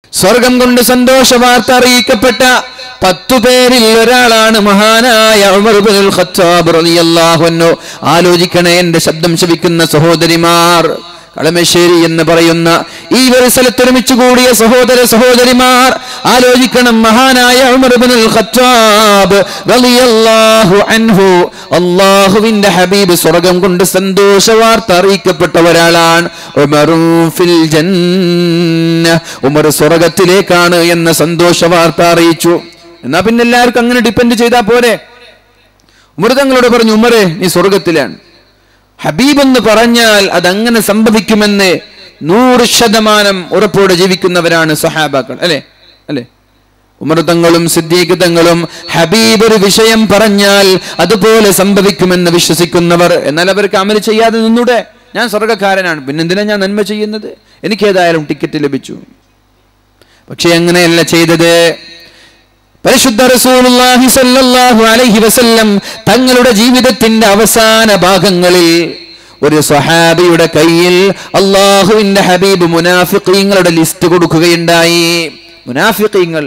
സ്വർഗം കൊണ്ട് സന്തോഷ വാർത്ത അറിയിക്കപ്പെട്ട പത്തു പേരിൽ ഒരാളാണ് മഹാനായ ഉമർ ഇബ്നുൽ ഖത്താബ് റളിയല്ലാഹു അൻഹു ആലോചിക്കണേ എന്റെ ശബ്ദം ശവിക്കുന്ന സഹോദരിമാർ കളമശ്ശേരി എന്ന് പറയുന്ന ഈ ഒരു സ്ഥലത്ത് ഒരുമിച്ച് കൂടിയ സഹോദര സഹോദരിമാർ ആലോചിക്കണം മഹാനായ ഉമർ ഇബ്നുൽ ഖത്താബ് റളിയല്ലാഹു അൻഹു അള്ളാഹുവിന്റെ ഹബീബ് സ്വർഗം കൊണ്ട് സന്തോഷ വാർത്ത അറിയിക്കപ്പെട്ട ഒരാളാണ് ഉമറും ഫിൽ ജന്ന ഉമർ സ്വർഗത്തിലേക്കാണ് എന്ന സന്തോഷ വാർത്ത അറിയിച്ചു എന്നാ പിന്നെ എല്ലാവർക്കും അങ്ങനെ ഡിപ്പെൻഡ് ചെയ്താൽ പോരെ ഉമർ തങ്ങളോട് പറഞ്ഞു ഉമറെ നീ സ്വർഗത്തിലാണ് ഹബീബ് എന്ന് പറഞ്ഞാൽ അതങ്ങനെ സംഭവിക്കുമെന്ന് നൂറ് ശതമാനം ഉറപ്പോടെ ജീവിക്കുന്നവരാണ് സഹാബാക്കൾ അല്ലെ അല്ലെ ഉമർ തങ്ങളും സിദ്ദീഖ് തങ്ങളും ഹബീബ് ഒരു വിഷയം പറഞ്ഞാൽ അതുപോലെ സംഭവിക്കുമെന്ന് വിശ്വസിക്കുന്നവർ എന്നാൽ അവർക്ക് അമൽ ചെയ്യാതെ നിന്നൂടെ ഞാൻ സ്വർഗക്കാരനാണ് പിന്നെന്തിനാ ഞാൻ നന്മ ചെയ്യുന്നത് എനിക്ക് ഏതായാലും ടിക്കറ്റ് ലഭിച്ചു പക്ഷെ അങ്ങനെയല്ല ചെയ്തത് പരിശുദ്ധ റസൂലുള്ളാഹി സ്വല്ലല്ലാഹു അലൈഹി വസല്ലം തങ്ങളുടെ ജീവിതത്തിന്റെ അവസാന ഭാഗങ്ങളിൽ ഒരു സ്വഹാബിയുടെ കയ്യിൽ അള്ളാഹുവിന്റെ ഹബീബ് മുനാഫിഖീങ്ങളുടെ ലിസ്റ്റ് കൊടുക്കുകയുണ്ടായി മുനാഫിഖീങ്ങൾ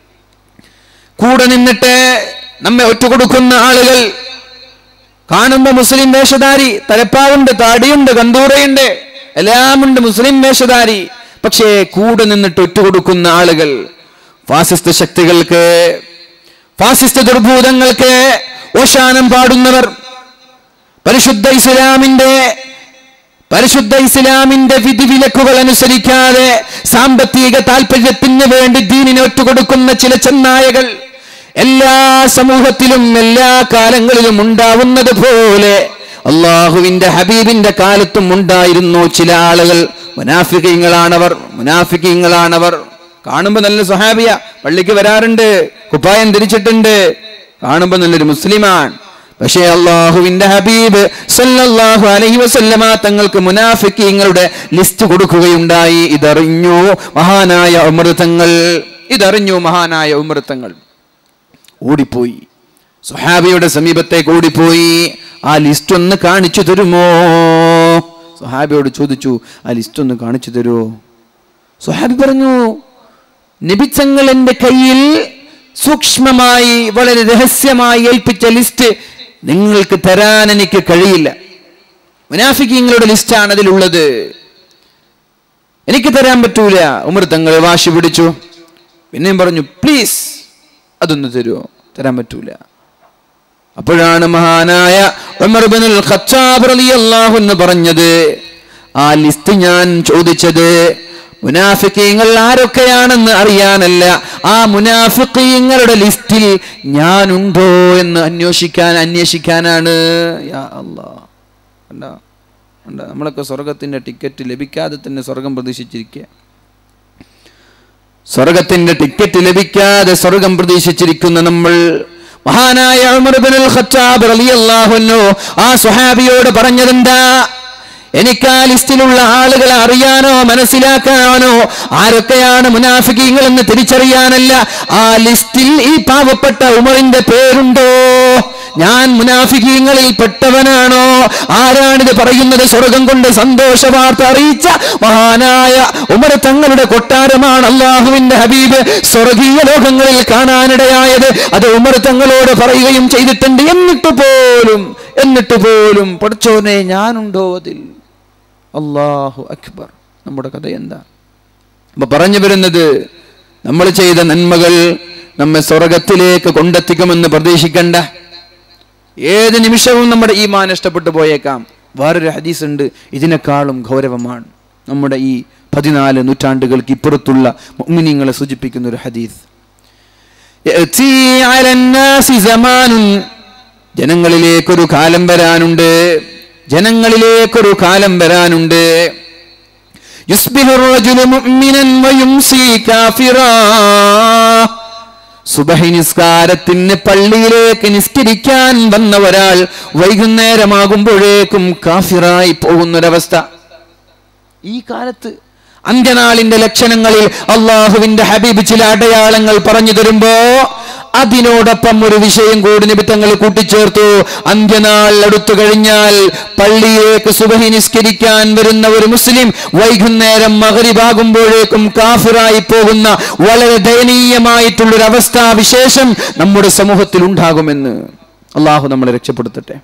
കൂടെ നിന്നിട്ട് നമ്മെ ഒറ്റുകൊടുക്കുന്ന ആളുകൾ കാണുമ്പോ മുസ്ലിം വേഷധാരി തലപ്പാവുണ്ട് താടിയുണ്ട് കന്തൂറയുണ്ട് എല്ലാമുണ്ട് മുസ്ലിം വേഷധാരി പക്ഷേ കൂടെ നിന്നിട്ട് ഒറ്റുകൊടുക്കുന്ന ആളുകൾ ഫാസിസ്റ്റ് ശക്തികൾക്ക് ഫാസിസ്റ്റ് ദുർഭൂതങ്ങൾക്ക് ഓശാനം പാടുന്നവർ പരിശുദ്ധ ഇസ്ലാമിന്റെ പരിശുദ്ധ ഇസ്ലാമിന്റെ വിധിവിലക്കുകൾ അനുസരിക്കാതെ സാമ്പത്തിക താല്പര്യത്തിന് വേണ്ടി ദീനിനെ ഒറ്റുകൊടുക്കുന്ന ചില ചെന്നായകൾ എല്ലാ സമൂഹത്തിലും എല്ലാ കാലങ്ങളിലും ഉണ്ടാവുന്നത് പോലെ അള്ളാഹുവിന്റെ ഹബീബിന്റെ കാലത്തും ഉണ്ടായിരുന്നു ചില ആളുകൾ മുനാഫിക്കങ്ങളാണവർ മുനാഫിക്കങ്ങളാണവർ കാണുമ്പോ നല്ല സ്വഹാബിയ പള്ളിക്ക് വരാറുണ്ട് കുപ്പായം ധരിച്ചിട്ടുണ്ട് കാണുമ്പോ നല്ലൊരു മുസ്ലിമാണ് പക്ഷേ അള്ളാഹുവിന്റെ ഹബീബ് സല്ലല്ലാഹു അലൈഹി വസല്ലമ തങ്ങൾക്ക് മുനാഫിക്കീങ്ങളുടെ ലിസ്റ്റ് കൊടുക്കുകയുണ്ടായി ഇതറിഞ്ഞു മഹാനായ ഉമൃതങ്ങൾ ഇതറിഞ്ഞു മഹാനായ ഉമൃതങ്ങൾ ഓടിപ്പോയി സുഹാബിയുടെ സമീപത്തേക്ക് ഓടിപ്പോയി ആ ലിസ്റ്റ് ഒന്ന് കാണിച്ചു തരുമോ സുഹാബിയോട് ചോദിച്ചു ആ ലിസ്റ്റ് ഒന്ന് കാണിച്ചു തരുമോ സുഹാബി പറഞ്ഞു നബിച്ചങ്ങൾ എൻ്റെ കയ്യിൽ സൂക്ഷ്മമായി വളരെ രഹസ്യമായി ഏൽപ്പിച്ച ലിസ്റ്റ് നിങ്ങൾക്ക് തരാൻ എനിക്ക് കഴിയില്ല മുനാഫിക്കങ്ങളുടെ ലിസ്റ്റാണ് അതിലുള്ളത് എനിക്ക് തരാൻ പറ്റൂല ഉമർ തങ്ങൾ വാശി പിടിച്ചു പിന്നെയും പറഞ്ഞു പ്ലീസ് അതൊന്ന് തരുമോ തരാൻ പറ്റൂല അപ്പോഴാണ് മഹാനായ ഉമർ ഇബ്നുൽ ഖത്താബ് റളിയല്ലാഹു എന്ന് പറഞ്ഞത് ആ ലിസ്റ്റ് ഞാൻ ചോദിച്ചത് മുനാഫിക്കീങ്ങൾ ആരൊക്കെയാണെന്ന് അറിയാനല്ല ആ മുനാഫിക്കീങ്ങളുടെ ലിസ്റ്റിൽ ഞാനുണ്ടോ എന്ന് അന്വേഷിക്കാൻ അന്വേഷിക്കാനാണ് യാ അല്ലാ കണ്ട കണ്ട നമ്മളൊക്കെ സ്വർഗത്തിന്റെ ടിക്കറ്റ് ലഭിക്കാതെ തന്നെ സ്വർഗം പ്രതീക്ഷിച്ചിരിക്കുക സ്വർഗത്തിന്റെ ടിക്കറ്റ് ലഭിക്കാതെ സ്വർഗം പ്രതീക്ഷിച്ചിരിക്കുന്ന നമ്മൾ മഹാനായ ഉമർ ഇബ്നുൽ ഖത്താബ് റളിയല്ലാഹു അൻഹു ആ സ്വഹാബിയോട് പറഞ്ഞതെന്താ എനിക്ക് ആ ലിസ്റ്റിലുള്ള ആളുകളെ അറിയാനോ മനസ്സിലാക്കാനോ ആരൊക്കെയാണ് മുനാഫിക്കീങ്ങൾ എന്ന് തിരിച്ചറിയാനല്ല ആ ലിസ്റ്റിൽ ഈ പാവപ്പെട്ട ഉമറിന്റെ പേരുണ്ടോ ഞാൻ മുനാഫിക്കീങ്ങളിൽ പെട്ടവനാണോ ആരാണിത് പറയുന്നത് സ്വർഗം കൊണ്ട് സന്തോഷ വാർത്ത അറിയിച്ച മഹാനായ ഉമർ തങ്ങളുടെ കൊട്ടാരമാണ് അള്ളാഹുവിന്റെ ഹബീബ് സ്വർഗീയ ലോകങ്ങളിൽ കാണാനിടയായത് അത് ഉമർ തങ്ങളോട് പറയുകയും ചെയ്തിട്ടുണ്ട് എന്നിട്ട് പോലും എന്നിട്ട് പോലും പഠിച്ചോനെ ഞാനുണ്ടോ അതിൽ അള്ളാഹു അക്ബർ നമ്മുടെ കഥ എന്താ അപ്പൊ പറഞ്ഞു വരുന്നത് നമ്മൾ ചെയ്ത നന്മകൾ നമ്മെ സ്വർഗത്തിലേക്ക് കൊണ്ടെത്തിക്കുമെന്ന് പ്രതീക്ഷിക്കണ്ട ഏത് നിമിഷവും നമ്മുടെ ഈമാൻ നഷ്ടപ്പെട്ടു പോയേക്കാം വേറൊരു ഹദീസ് ഉണ്ട് ഇതിനേക്കാളും ഗൗരവമാണ് നമ്മുടെ ഈ പതിനാല് നൂറ്റാണ്ടുകൾക്ക് ഇപ്പുറത്തുള്ള മുഅ്മിനീങ്ങളെ സൂചിപ്പിക്കുന്ന ഒരു ഹദീസ് യഅ്തി അലന്നാസി സമാനുൻ ജനങ്ങളിലേക്കൊരു കാലം വരാനുണ്ട് ജനങ്ങളിലേക്കൊരു കാലം വരാനുണ്ട് യുസ്ബിഹു الرجل مؤمنا ويمسي كافرا സുബഹി നിസ്കാരത്തിന് പള്ളിയിലേക്ക് നിസ്കരിക്കാൻ വന്ന ഒരാൾ വൈകുന്നേരമാകുമ്പോഴേക്കും കാഫിറായി പോകുന്നൊരവസ്ഥ ഈ കാലത്ത് അന്ത്യനാളിന്റെ ലക്ഷണങ്ങളിൽ അള്ളാഹുവിന്റെ ഹബീബ് ചില അടയാളങ്ങൾ പറഞ്ഞു തരുമ്പോ അതിനോടൊപ്പം ഒരു വിഷയം കൂടി നിമിത്തങ്ങൾ കൂട്ടിച്ചേർത്തു അന്ത്യനാൾ അടുത്തു കഴിഞ്ഞാൽ പള്ളിയിലേക്ക് സുബഹി നിസ്കരിക്കാൻ വരുന്ന ഒരു മുസ്ലിം വൈകുന്നേരം മകരിവാകുമ്പോഴേക്കും കാഫിറായി പോകുന്ന വളരെ ദയനീയമായിട്ടുള്ളൊരു അവസ്ഥാവിശേഷം നമ്മുടെ സമൂഹത്തിൽ ഉണ്ടാകുമെന്ന് അള്ളാഹു നമ്മളെ രക്ഷപ്പെടുത്തട്ടെ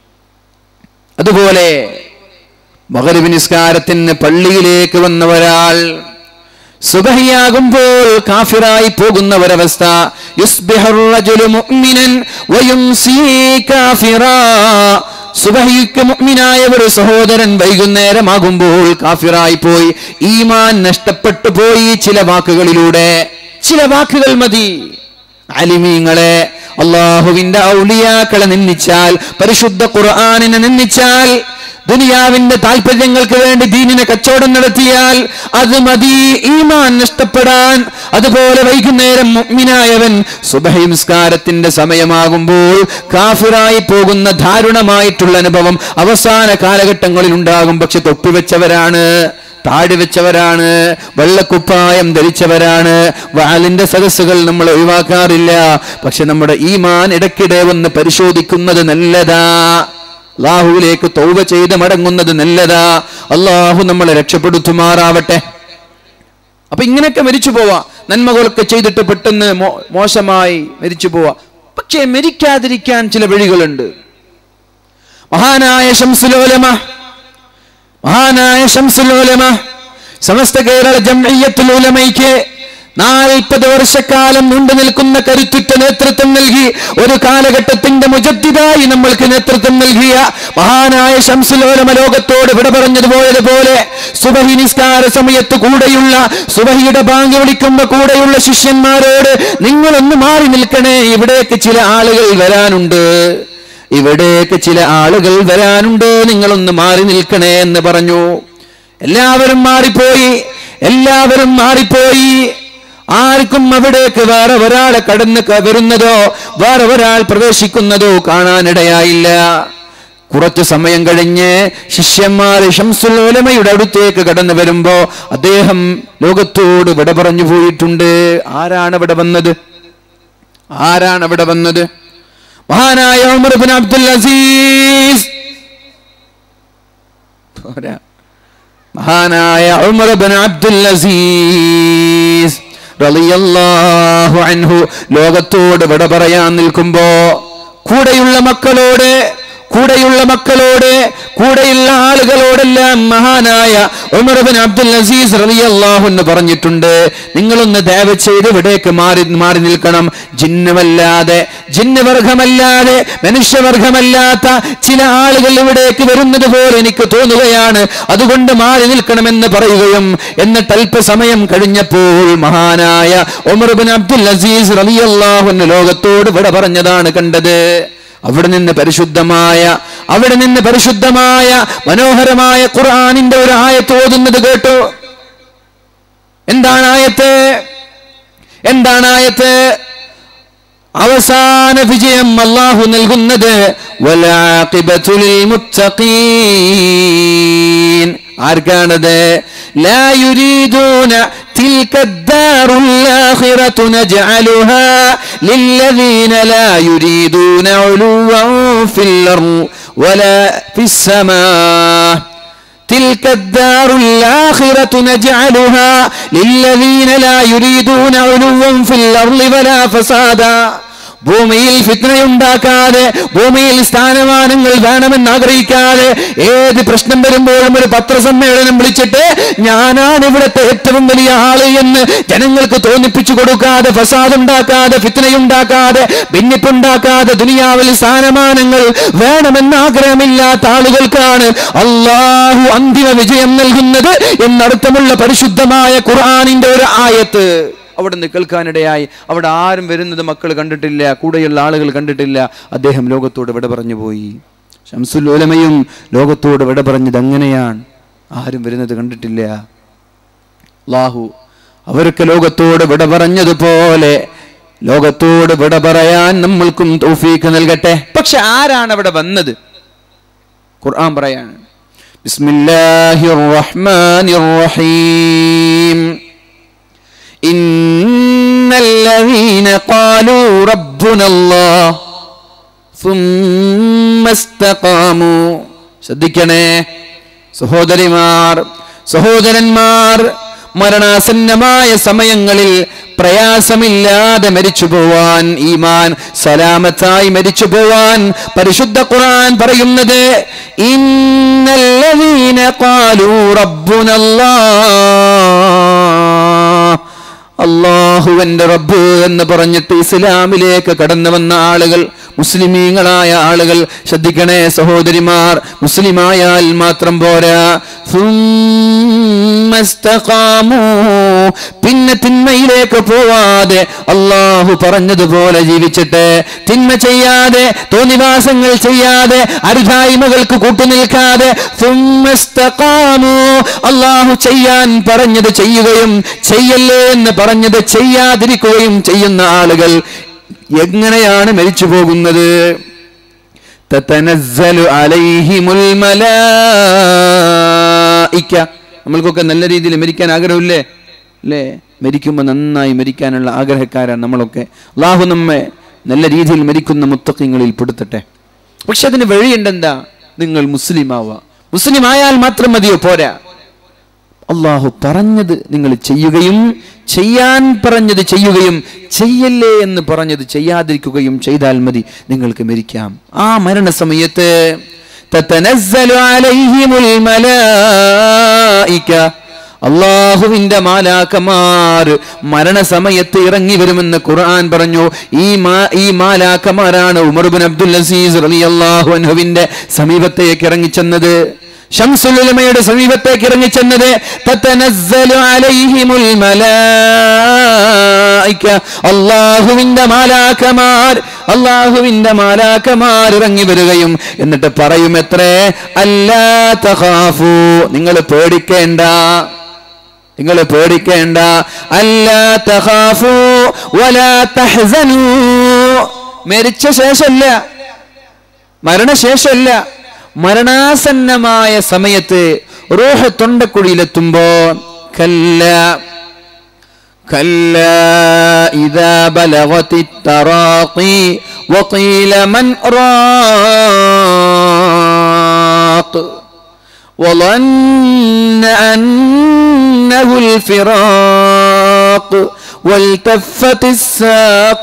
അതുപോലെ മകരിബ് നിസ്കാരത്തിന് പള്ളിയിലേക്ക് വന്ന ഒരാൾ സുബഹിയാകുമ്പോൾ കാഫിറായി പോകുന്ന ഒരവസ്ഥ യുസ്ബിഹുർ റജുലു മുഅ്മിനൻ വയുംസീ കാഫിറാ സുബഹിക്ക് മുഅ്മിനായ ഒരു സഹോദരൻ വൈകുന്നേരമാകുമ്പോൾ കാഫിറായി പോയി ഈമാൻ നഷ്ടപ്പെട്ടു പോയി ചില വാക്കുകളിലൂടെ ചില വാക്കുകൾ മതി അലിമീങ്ങളെ അള്ളാഹുവിന്റെ ഔലിയാക്കളെ നിന്ദിച്ചാൽ പരിശുദ്ധ ഖുർആാനിനെ നിന്ദിച്ചാൽ ദുനിയാവിന്റെ താല്പര്യങ്ങൾക്ക് വേണ്ടി ദീനിനെ കച്ചവടം നടത്തിയാൽ അത് മതി ഈമാൻ നഷ്ടപ്പെടാൻ അതുപോലെ വൈകുന്നേരം മുഅ്മിനായവൻ സുബഹി നിസ്കാരത്തിന്റെ സമയമാകുമ്പോൾ കാഫിറായി പോകുന്ന ദാരുണമായിട്ടുള്ള അനുഭവം അവസാന കാലഘട്ടങ്ങളിൽ ഉണ്ടാകും പക്ഷെ തൊപ്പിവെച്ചവരാണ് താടി വെച്ചവരാണ് വെള്ളക്കുപ്പായം ധരിച്ചവരാണ് വാലിന്റെ സദസ്സുകൾ നമ്മൾ ഒഴിവാക്കാറില്ല പക്ഷെ നമ്മുടെ ഈമാൻ ഇടയ്ക്കിടെ ഒന്ന് പരിശോധിക്കുന്നത് നല്ലതാ അള്ളാഹുവിലേക്ക് തൗവ ചെയ്ത് മടങ്ങുന്നത് നല്ലതാ അള്ളാഹു നമ്മളെ രക്ഷപ്പെടുത്തുമാറാവട്ടെ അപ്പൊ ഇങ്ങനെയൊക്കെ മരിച്ചു പോവാ നന്മകളൊക്കെ ചെയ്തിട്ട് പെട്ടെന്ന് മോ- മോശമായി മരിച്ചു പോവാ പക്ഷേ മരിക്കാതിരിക്കാൻ ചില വഴികളുണ്ട് മഹാനായ ശംസുലോലമ മഹാനായ ശംസുലോലമ സമസ്ത കേരള ജംഇയ്യത്തുൽ ഉലമയ്ക്ക് നാൽപ്പത് വർഷക്കാലം നീണ്ടു നിൽക്കുന്ന കരുത്തുറ്റ നേതൃത്വം നൽകി ഒരു കാലഘട്ടത്തിന്റെ മുജദ്ദിദായി നമ്മൾക്ക് നേതൃത്വം നൽകിയ മഹാനായ ശംസുലോലമ ലോകത്തോട് വിട പറഞ്ഞതുപോലെ സുബഹി നിസ്കാര സമയത്ത് കൂടെയുള്ള സുബഹിയുടെ ബാങ്ക് വിളിക്കുമ്പോ കൂടെയുള്ള ശിഷ്യന്മാരോട് നിങ്ങളൊന്ന് മാറി നിൽക്കണേ ഇവിടേക്ക് ചില ആളുകൾ വരാനുണ്ട് ഇവിടേക്ക് ചില ആളുകൾ വരാനുണ്ട് നിങ്ങളൊന്ന് മാറി നിൽക്കണേ എന്ന് പറഞ്ഞു എല്ലാവരും മാറിപ്പോയി എല്ലാവരും മാറിപ്പോയി ആർക്കും അവിടേക്ക് വേറെ ഒരാളെ കടന്ന് ക- വരുന്നതോ വേറെ ഒരാൾ പ്രവേശിക്കുന്നതോ കാണാനിടയായില്ല കുറച്ചു സമയം കഴിഞ്ഞ് ശിഷ്യന്മാർ ഷംസുലോലമയുടെ അടുത്തേക്ക് കടന്നു വരുമ്പോ അദ്ദേഹം ലോകത്തോട് വിട പറഞ്ഞു പോയിട്ടുണ്ട് ആരാണ് ഇവിടെ വന്നത് ആരാണ് ഇവിടെ വന്നത് മഹാനായ ഉമർ ബിൻ അബ്ദുൽ അസീസ് പോരാ. മഹാനായ ഉമർ ബിൻ അബ്ദുൽ അസീസ് റളിയല്ലാഹു അൻഹു ലോകത്തോട് വിട പറയാൻ നിൽക്കുമ്പോ കൂടെയുള്ള മക്കളോട് കൂടെയുള്ള മക്കളോട് കൂടെയുള്ള ആളുകളോടെല്ലാം മഹാനായ ഉമർ ബിൻ അബ്ദുൽ അസീസ് റളിയല്ലാഹു എന്ന് പറഞ്ഞിട്ടുണ്ട് നിങ്ങളൊന്ന് ദയവ് ചെയ്ത് ഇവിടേക്ക് മാറി മാറി നിൽക്കണം ജിന്നുമല്ലാതെ ജിന്ന് വർഗമല്ലാതെ മനുഷ്യവർഗമല്ലാത്ത ചില ആളുകൾ ഇവിടേക്ക് വരുന്നത് പോലെ എനിക്ക് തോന്നുകയാണ് അതുകൊണ്ട് മാറി നിൽക്കണമെന്ന് പറയുകയും എന്നിട്ട് അല്പസമയം കഴിഞ്ഞപ്പോൾ മഹാനായ ഉമർ ബിൻ അബ്ദുൽ അസീസ് റളിയല്ലാഹു അൻഹു ലോകത്തോട് വിട പറഞ്ഞതാണ് കണ്ടത് അവിടെ നിന്ന് പരിശുദ്ധമായ അവിടെ നിന്ന് പരിശുദ്ധമായ മനോഹരമായ ഖുർആനിന്റെ ഒരു ആയത്ത് ഓതുന്നത് കേട്ടു എന്താണ് ആയത്ത് എന്താണ് ആയത്ത് അവസാന വിജയം അള്ളാഹു നൽകുന്നത് വലാഖിബത്തു ലിൽമുത്തഖീൻ. ആർക്കാണത് لا يريدون تلك الدار الآخرة نجعلها للذين لا يريدون علوا في الأرض ولا في السماء تلك الدار الآخرة نجعلها للذين لا يريدون علوا في الأرض ولا فسادا ഭൂമിയിൽ ഫിത്നയുണ്ടാക്കാതെ ഭൂമിയിൽ സ്ഥാനമാനങ്ങൾ വേണമെന്ന് ആഗ്രഹിക്കാതെ ഏത് പ്രശ്നം വരുമ്പോഴും ഒരു പത്രസമ്മേളനം വിളിച്ചിട്ട് ഞാനാണ് ഇവിടുത്തെ ഏറ്റവും വലിയ ആള് എന്ന് ജനങ്ങൾക്ക് തോന്നിപ്പിച്ചു കൊടുക്കാതെ ഫസാദ് ഉണ്ടാക്കാതെ ഫിത്നയുണ്ടാക്കാതെ ഭിന്നിപ്പുണ്ടാക്കാതെ ദുനിയാവിൽ സ്ഥാനമാനങ്ങൾ വേണമെന്ന് ആഗ്രഹമില്ലാത്ത ആളുകൾക്കാണ് അള്ളാഹു അന്തിമ വിജയം നൽകുന്നത് എന്നർത്ഥമുള്ള പരിശുദ്ധമായ ഖുർആാനിന്റെ ഒരു ആയത്ത് അവിടെ നിന്ന് കേൾക്കാനിടയായി അവിടെ ആരും വരുന്നത് മക്കൾ കണ്ടിട്ടില്ല കൂടെയുള്ള ആളുകൾ കണ്ടിട്ടില്ല അദ്ദേഹം ലോകത്തോട് വിട പറഞ്ഞു പോയി ഷംസുലോലമയും ലോകത്തോട് വിട പറഞ്ഞത് അങ്ങനെയാണ് ആരും വരുന്നത് കണ്ടിട്ടില്ല അള്ളാഹു അവർക്ക് ലോകത്തോട് വിട പറഞ്ഞതുപോലെ ലോകത്തോട് വിട പറയാൻ നമ്മൾക്കും തൗഫീക്ക് നൽകട്ടെ പക്ഷെ ആരാണ് അവിടെ വന്നത് ഖുർആൻ പറയാണ് ബിസ്മില്ലാഹിർ റഹ്മാനിർ റഹീം إن الذين قالوا ربنا الله ثم استقاموا ശ്രദ്ധിക്കണേ സഹോദരിമാർ സഹോദരന്മാർ മരണാസന്നമായ സമയങ്ങളിൽ പ്രയാസമില്ലാതെ മരിച്ചു പോവാൻ ഈമാൻ സലാമത്തായി മരിച്ചു പോവാൻ പരിശുദ്ധ ഖുർആൻ പറയുന്നത് ഇന്നല്ലദീന ഖാലൂ റബ്ബുനല്ലാഹ് അള്ളാഹുവന്റെ റബ്ബ് എന്ന് പറഞ്ഞിട്ട് ഇസ്ലാമിലേക്ക് കടന്നു വന്ന ആളുകൾ മുസ്ലിമീങ്ങളായ ആളുകൾ ശ്രദ്ധിക്കണേ സഹോദരിമാർ മുസ്ലിമായാൽ മാത്രം പോരാ ثم استقاموا. പിന്നെ തിന്മയിലേക്ക് പോവാതെ അള്ളാഹു പറഞ്ഞതുപോലെ ജീവിച്ചിട്ട് തിന്മ ചെയ്യാതെ തോന്നിവാസങ്ങൾ ചെയ്യാതെ അരുതായ്മകൾക്ക് കൂട്ടുനിൽക്കാതെ ثم استقاموا. അള്ളാഹു ചെയ്യാൻ പറഞ്ഞത് ചെയ്യുകയും ചെയ്യല്ലേ എന്ന് പറഞ്ഞത് ചെയ്യാതിരിക്കുകയും ചെയ്യുന്ന ആളുകൾ എങ്ങനെയാണ് മരിച്ചു പോകുന്നത് തതനസ്സലു അലൈഹിമുൽ മലായിക നമ്മൾക്കൊക്കെ നല്ല രീതിയിൽ മരിക്കാൻ ആഗ്രഹമില്ലേ അല്ലേ മരിക്കുമ്പോൾ നന്നായി മരിക്കാനുള്ള ആഗ്രഹക്കാരാണ് നമ്മളൊക്കെ അള്ളാഹു നമ്മെ നല്ല രീതിയിൽ മരിക്കുന്ന മുത്തക്കിങ്ങളിൽ പെടുത്തട്ടെ പക്ഷെ അതിന് വഴിയുണ്ടെന്താ നിങ്ങൾ മുസ്ലിം ആവുക മുസ്ലിം ആയാൽ മാത്രം മതിയോ പോരാ അള്ളാഹു പറഞ്ഞത് നിങ്ങൾ ചെയ്യുകയും ചെയ്യാൻ പറഞ്ഞത് ചെയ്യുകയും ചെയ്യല്ലേ എന്ന് പറഞ്ഞത് ചെയ്യാതിരിക്കുകയും ചെയ്താൽ മതി നിങ്ങൾക്ക് മരിക്കാം ആ മരണസമയത്ത് തതനസ്സലു അലൈഹിമുൽ മലായിക അള്ളാഹുവിന്റെ മാലാക്കമാർ മരണസമയത്ത് ഇറങ്ങി വരുമെന്ന് ഖുർആൻ പറഞ്ഞു ഈ മാ ഈ മാലാക്കമാരാണ് ഉമർബിൻ അബ്ദുൽ അസീസ് റളിയല്ലാഹു അൻഹുവിന്റെ സമീപത്തേക്ക് ഇറങ്ങിച്ചെന്നത് ഷംസുലുലമയുടെ സമീപത്തേക്ക് ഇറങ്ങിച്ചെന്നത് തതനസ്സലു അലൈഹിമുൽ മലായിക അള്ളാഹുവിന്റെ മാലാക്കമാർ അള്ളാഹുവിന്റെ മാലാക്കമാർ ഇറങ്ങി വരികയും എന്നിട്ട് പറയും എത്രേ അല്ലാ തഖാഫു നിങ്ങൾ പേടിക്കേണ്ട നിങ്ങൾ പേടിക്കേണ്ട അല്ലാ തഖാഫു വലാ തഹ്സനു മരിച്ച ശേഷമല്ല മരണശേഷമല്ല മരണാസന്നമായ സമയത്ത് റൂഹ് തൊണ്ടക്കുഴിയിലെത്തുമ്പോ കല്ല كلا إذا بلغت التراقي وقيل من راق وظن أنه الفراق والتفت الساق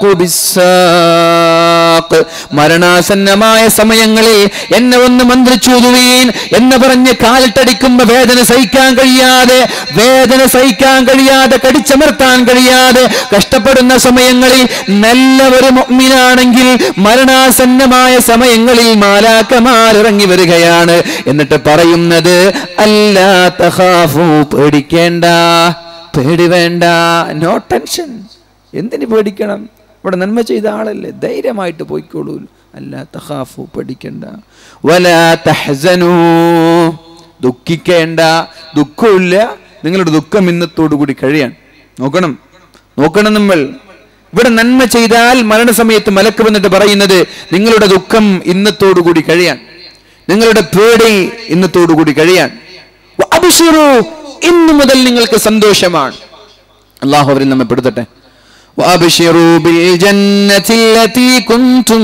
بالساق മരണാസന്നമായ സമയങ്ങളിൽ എന്നെ ഒന്ന് മന്ത്രിച്ചൂതുവീൻ എന്ന് പറഞ്ഞ് കാലിട്ടടിക്കുമ്പോ വേദന സഹിക്കാൻ കഴിയാതെ വേദന സഹിക്കാൻ കഴിയാതെ കടിച്ചമർത്താൻ കഴിയാതെ കഷ്ടപ്പെടുന്ന സമയങ്ങളിൽ നല്ല ഒരു മുഅ്മിനാണെങ്കിൽ മരണാസന്നമായ സമയങ്ങളിൽ മാലാക്കമാർ ഇറങ്ങി വരികയാണ് എന്നിട്ട് പറയുന്നത് അല്ലാ തഖാഫു പേടിക്കേണ്ട പേടി വേണ്ട നോ ടെൻഷൻ എന്തിന് പേടിക്കണം ഇവിടെ നന്മ ചെയ്ത ആളല്ലേ ധൈര്യമായിട്ട് പോയിക്കോളൂ അല്ല തഖാഫു പേടിക്കണ്ട വല തഹ്സനു ദുഃഖിക്കേണ്ട ദുഃഖമില്ല നിങ്ങളുടെ ദുഃഖം ഇന്നത്തോടു കൂടി കഴിയാൻ നോക്കണം നോക്കണം നമ്മൾ ഇവിടെ നന്മ ചെയ്താൽ മരണസമയത്ത് മലക്ക് വന്നിട്ട് പറയുന്നത് നിങ്ങളുടെ ദുഃഖം ഇന്നത്തോടു കൂടി കഴിയാൻ നിങ്ങളുടെ പേടി ഇന്നത്തോടു കൂടി കഴിയാൻ വഅബ്ശിറൂ, ഇന്നു മുതൽ നിങ്ങൾക്ക് സന്തോഷമാണ് അള്ളാഹു അവരിൽ നമ്മെ പെടുത്തട്ടെ وأبشروا بالجنة التي كنتم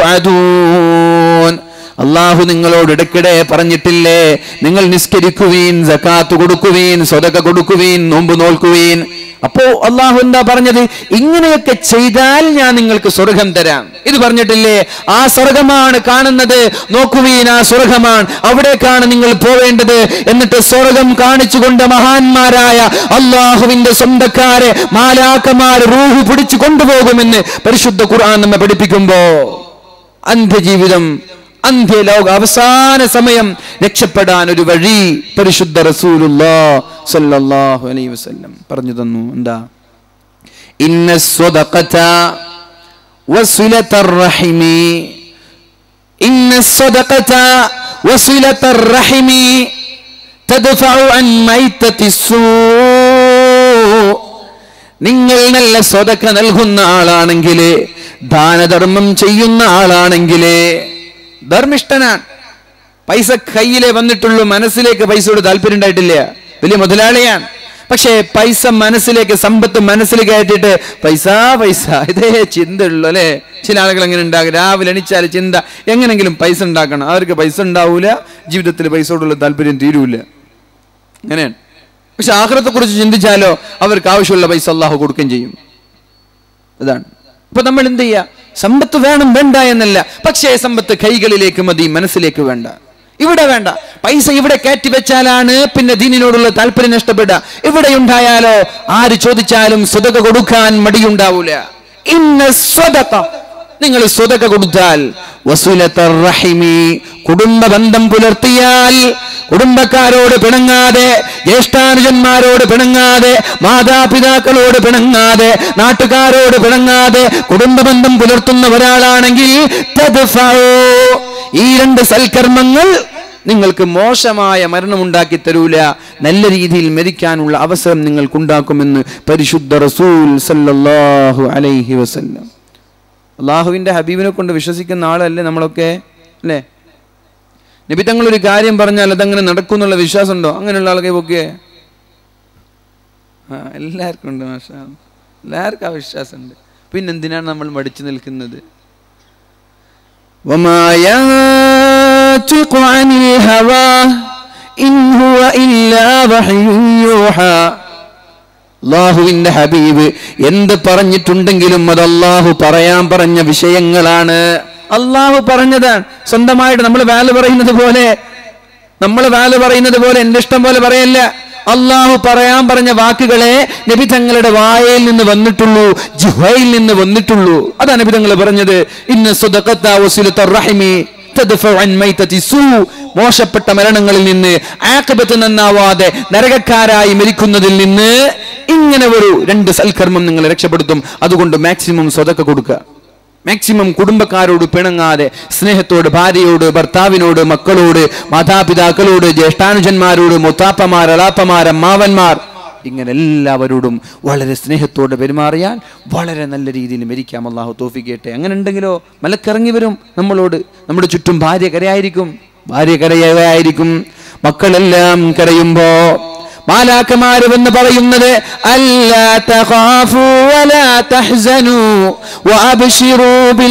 توعدون അള്ളാഹു നിങ്ങളോട് ഇടയ്ക്കിടെ പറഞ്ഞിട്ടില്ലേ നിങ്ങൾ നിസ്കരിക്കുവീൻ സക്കാത്ത് കൊടുക്കുവീൻ സ്വതക കൊടുക്കുവീൻ നോമ്പ് നോൽക്കുവീൻ അപ്പോ അള്ളാഹു എന്താ പറഞ്ഞത് ഇങ്ങനെയൊക്കെ ചെയ്താൽ ഞാൻ നിങ്ങൾക്ക് സ്വർഗം തരാം ഇത് പറഞ്ഞിട്ടില്ലേ ആ സ്വർഗമാണ് കാണുന്നത് നോക്കുവീൻ ആ സ്വർഗമാണ് അവിടേക്കാണ് നിങ്ങൾ പോവേണ്ടത് എന്നിട്ട് സ്വർഗം കാണിച്ചുകൊണ്ട് മഹാന്മാരായ അള്ളാഹുവിന്റെ സ്വന്തക്കാരെ മാലാക്കമാർ റൂഹ് പിടിച്ചു കൊണ്ടുപോകുമെന്ന് പരിശുദ്ധ ഖുർആൻ നമ്മെ പഠിപ്പിക്കുമ്പോ അന്ത്യജീവിതം അന്ത്യലോക അവസാന സമയം രക്ഷപ്പെടാൻ ഒരു വഴി പരിശുദ്ധ റസൂലുള്ളാ സല്ലല്ലാഹു അലൈഹി വസല്ലം പറഞ്ഞു തന്നു എന്താ ഇന്ന സ്വദഖത വസിലത്തർ റഹിമി ഇന്ന സ്വദഖത വസിലത്തർ റഹിമി തദ്ഫഉ അൻ മൈത്തത്തി സൂ നിങ്ങൾ നല്ല സ്വതക്ക നൽകുന്ന ആളാണെങ്കിൽ ദാനധർമ്മം ചെയ്യുന്ന ആളാണെങ്കിൽ ധർമ്മിഷ്ഠനാണ് പൈസ കയ്യിലേ വന്നിട്ടുള്ളൂ മനസ്സിലേക്ക് പൈസയോട് താല്പര്യം ഉണ്ടായിട്ടില്ല വലിയ മുതലാളിയാണ് പക്ഷേ പൈസ മനസ്സിലേക്ക് സമ്പത്ത് മനസ്സിൽ കയറ്റിയിട്ട് പൈസ പൈസ ഇതേ ചിന്തയുള്ളൂ അല്ലേ ചില ആളുകൾ എങ്ങനെ ഉണ്ടാകും രാവിലെ എണിച്ചാൽ ചിന്ത എങ്ങനെങ്കിലും പൈസ ഉണ്ടാക്കണം അവർക്ക് പൈസ ഉണ്ടാവൂല ജീവിതത്തിൽ പൈസയോടുള്ള താല്പര്യം തീരൂല അങ്ങനെയാണ് പക്ഷെ ആഹ്റത്തെ കുറിച്ച് ചിന്തിച്ചാലോ അവർക്ക് ആവശ്യമുള്ള പൈസ അള്ളാഹു കൊടുക്കുകയും ചെയ്യും അതാണ് അപ്പൊ നമ്മൾ എന്ത് ചെയ്യുക സമ്പത്ത് വേണം വേണ്ട എന്നല്ല പക്ഷേ സമ്പത്ത് കൈകളിലേക്ക് മതി മനസ്സിലേക്ക് വേണ്ട ഇവിടെ വേണ്ട പൈസ ഇവിടെ കയറ്റി വെച്ചാലാണ് പിന്നെ ദീനിനോടുള്ള താല്പര്യം നഷ്ടപ്പെടുക ഇവിടെ ഉണ്ടായാലോ ആര് ചോദിച്ചാലും സ്വതക കൊടുക്കാൻ മടിയുണ്ടാവൂല ഇന്ന സ്വതക നിങ്ങൾ സ്വതക കൊടുത്താൽ വസുലത്തർ റഹിമി കുടുംബ ബന്ധം പുലർത്തിയാൽ കുടുംബക്കാരോട് പിണങ്ങാതെ ജ്യേഷ്ഠാനുജന്മാരോട് പിണങ്ങാതെ മാതാപിതാക്കളോട് പിണങ്ങാതെ നാട്ടുകാരോട് പിണങ്ങാതെ കുടുംബ ബന്ധം പുലർത്തുന്ന ഒരാളാണെങ്കിൽ തദ്ഫഉ. ഈ രണ്ട് സൽക്കർമ്മങ്ങൾ നിങ്ങൾക്ക് മോശമായ മരണമുണ്ടാക്കി തരൂല നല്ല രീതിയിൽ മരിക്കാനുള്ള അവസരം നിങ്ങൾക്കുണ്ടാക്കുമെന്ന് പരിശുദ്ധ റസൂൽ സല്ലല്ലാഹു അലൈഹി വസല്ലം അള്ളാഹുവിന്റെ ഹബീബിനെ കൊണ്ട് വിശ്വസിക്കുന്ന ആളല്ലേ നമ്മളൊക്കെ അല്ലേ നബി തങ്ങൾ ഒരു കാര്യം പറഞ്ഞാൽ അതങ്ങനെ നടക്കും എന്നുള്ള വിശ്വാസമുണ്ടോ അങ്ങനെയുള്ള ആൾക്കെ ഒക്കെ ആ എല്ലാവർക്കും ഉണ്ട് മാഷാ എല്ലാവർക്കും ആ വിശ്വാസമുണ്ട് പിന്നെന്തിനാണ് നമ്മൾ മടിച്ചു നിൽക്കുന്നത് وما ينطق عن الهوى إن هو إلا وحي يوحى അള്ളാഹുവിന്റെ ഹബീബ് എന്ത് പറഞ്ഞിട്ടുണ്ടെങ്കിലും അത് അള്ളാഹു പറയാൻ പറഞ്ഞ വിഷയങ്ങളാണ് അള്ളാഹു പറഞ്ഞതാണ് സ്വന്തമായിട്ട് നമ്മൾ വാല് പറയുന്നത് പോലെ നമ്മൾ വാല് പറയുന്നത് പോലെ എന്റെ ഇഷ്ടം പോലെ പറയല്ല അള്ളാഹു പറയാൻ പറഞ്ഞ വാക്കുകളെ നബി തങ്ങളുടെ വായയിൽ നിന്ന് വന്നിട്ടുള്ളൂ ജുഹയിൽ നിന്ന് വന്നിട്ടുള്ളൂ അതാണ് നബി തങ്ങൾ പറഞ്ഞത് ഇന്ന് സുദഖത്ത വസുലത്ത റഹിമി തദ്ഫഉ അൻ മൈതതി സൂ. മോശപ്പെട്ട മരണങ്ങളിൽ നിന്ന് ആഖിബത്ത് നന്നാവാതെ നരകക്കാരായി മരിക്കുന്നതിൽ നിന്ന് ഇങ്ങനെ ഒരു രണ്ട് സൽക്കർമ്മം നിങ്ങളെ രക്ഷപ്പെടുത്തും അതുകൊണ്ട് മാക്സിമം സ്വതക്ക കൊടുക്കുക മാക്സിമം കുടുംബക്കാരോട് പിണങ്ങാതെ സ്നേഹത്തോട് ഭാര്യയോട് ഭർത്താവിനോട് മക്കളോട് മാതാപിതാക്കളോട് ജ്യേഷ്ഠാനുജന്മാരോട് മുത്താപ്പമാർ അളാപ്പമാർ അമ്മാവന്മാർ ഇങ്ങനെ എല്ലാവരോടും വളരെ സ്നേഹത്തോടെ പെരുമാറിയാൽ വളരെ നല്ല രീതിയിൽ മരിക്കാം അള്ളാഹു തോഫിക്കട്ടെ അങ്ങനെ ഉണ്ടെങ്കിലോ മലക്കിറങ്ങി വരും നമ്മളോട് നമ്മുടെ ചുറ്റും ഭാര്യ കരയായിരിക്കും ഭാര്യ കരയായിരിക്കും മക്കളെല്ലാം കരയുമ്പോ മാലാക്കമാര് എന്ന് പറയുന്നത് അല്ലാ തഖാഫു വലാ തഹ്സനു വഅബ്ശിറൂ ബിൽ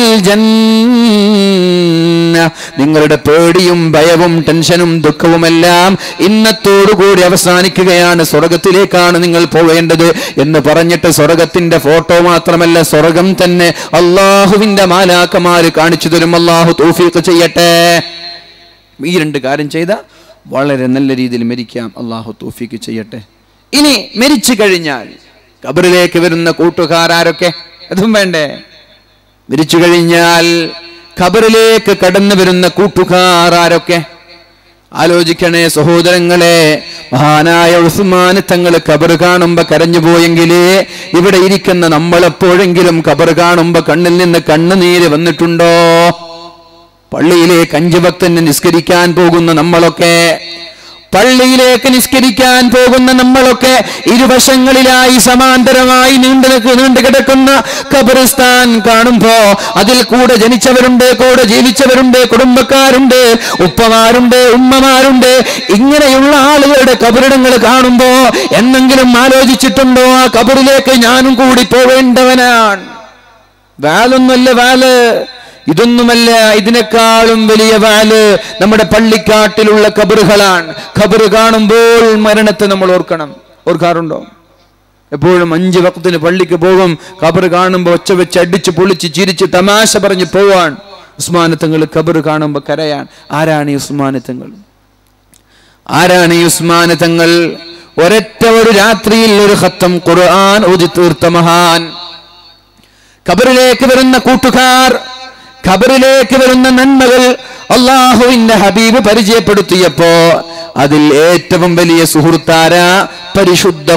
ജന്ന നിങ്ങളുടെ പേടിയും ഭയവും ടെൻഷനും ദുഃഖവുമെല്ലാം ഇന്നത്തോടുകൂടി അവസാനിക്കുകയാണ് സ്വർഗത്തിലേക്കാണ് നിങ്ങൾ പോവേണ്ടത് എന്ന് പറഞ്ഞിട്ട് സ്വർഗത്തിന്റെ ഫോട്ടോ മാത്രമല്ല സ്വർഗം തന്നെ അള്ളാഹുവിന്റെ മാലാക്കമാര് കാണിച്ചു തരും അള്ളാഹു തൗഫീഖ് ചെയ്യട്ടെ ഈ രണ്ട് കാര്യം ചെയ്ത വളരെ നല്ല രീതിയിൽ മരിക്കാം അള്ളാഹു തൗഫീക്ക് ചെയ്യട്ടെ ഇനി മരിച്ചു കഴിഞ്ഞാൽ കബറിലേക്ക് വരുന്ന കൂട്ടുകാരൊക്കെ അതും വേണ്ടേ മരിച്ചു കഴിഞ്ഞാൽ ഖബറിലേക്ക് കടന്നു വരുന്ന കൂട്ടുകാർ ആരൊക്കെ ആലോചിക്കണേ സഹോദരങ്ങളെ മഹാനായ ഉസ്മാൻ തങ്ങൾ കബർ കാണുമ്പോ കരഞ്ഞു പോയെങ്കിലേ ഇവിടെ ഇരിക്കുന്ന നമ്മളെപ്പോഴെങ്കിലും കബർ കാണുമ്പോ കണ്ണിൽ നിന്ന് കണ്ണുനീര് വന്നിട്ടുണ്ടോ പള്ളിയിലേക്ക് അഞ്ചു ഭക്തന് നിസ്കരിക്കാൻ പോകുന്ന നമ്മളൊക്കെ പള്ളിയിലേക്ക് നിസ്കരിക്കാൻ പോകുന്ന നമ്മളൊക്കെ ഇരുവശങ്ങളിലായി സമാന്തരമായി നീണ്ടു നിൽക്ക് നീണ്ടു കിടക്കുന്ന ഖബറിസ്ഥാൻ കാണുമ്പോ അതിൽ കൂടെ ജനിച്ചവരുണ്ട് കൂടെ ജീവിച്ചവരുണ്ട് കുടുംബക്കാരുണ്ട് ഉപ്പമാരുണ്ട് ഉമ്മമാരുണ്ട് ഇങ്ങനെയുള്ള ആളുകളുടെ കബറിടങ്ങൾ കാണുമ്പോ എന്നെങ്കിലും ആലോചിച്ചിട്ടുണ്ടോ ആ കബറിലേക്ക് ഞാനും കൂടി പോവേണ്ടവനാണ് വാലൊന്നുമല്ല വാല് ഇതൊന്നുമല്ല ഇതിനേക്കാളും വലിയ വാല് നമ്മുടെ പള്ളിക്കാട്ടിലുള്ള കബറുകളാണ് കബറ് കാണുമ്പോൾ മരണത്തെ നമ്മൾ ഓർക്കണം ഓർക്കാറുണ്ടോ എപ്പോഴും അഞ്ച് വക്തത്തിന് പള്ളിക്ക് പോകും കബറ് കാണുമ്പോൾ ഒച്ച വെച്ച് അടിച്ച് പൊളിച്ച് ചിരിച്ച് തമാശ പറഞ്ഞ് പോവാൻ ഉസ്മാനത്തങ്ങൾ കബറ് കാണുമ്പോൾ കരയാൻ ആരാണ് ഈ ഉസ്മാനത്തങ്ങൾ ആരാണ് ഈ ഉസ്മാനത്തങ്ങൾ ഒരൊറ്റ ഒരു രാത്രിയിൽ ഒരു ഖത്തം ഖുർആൻ ഓതി തീർത്ത മഹാൻ ഖബറിലേക്ക് വരുന്ന കൂട്ടുകാർ ഖബറിലേക്ക് വരുന്ന നന്മകൾ അള്ളാഹുവിന്റെ ഹബീബ് പരിചയപ്പെടുത്തിയപ്പോ അതിൽ ഏറ്റവും വലിയ സുഹൃത്താര പരിശുദ്ധ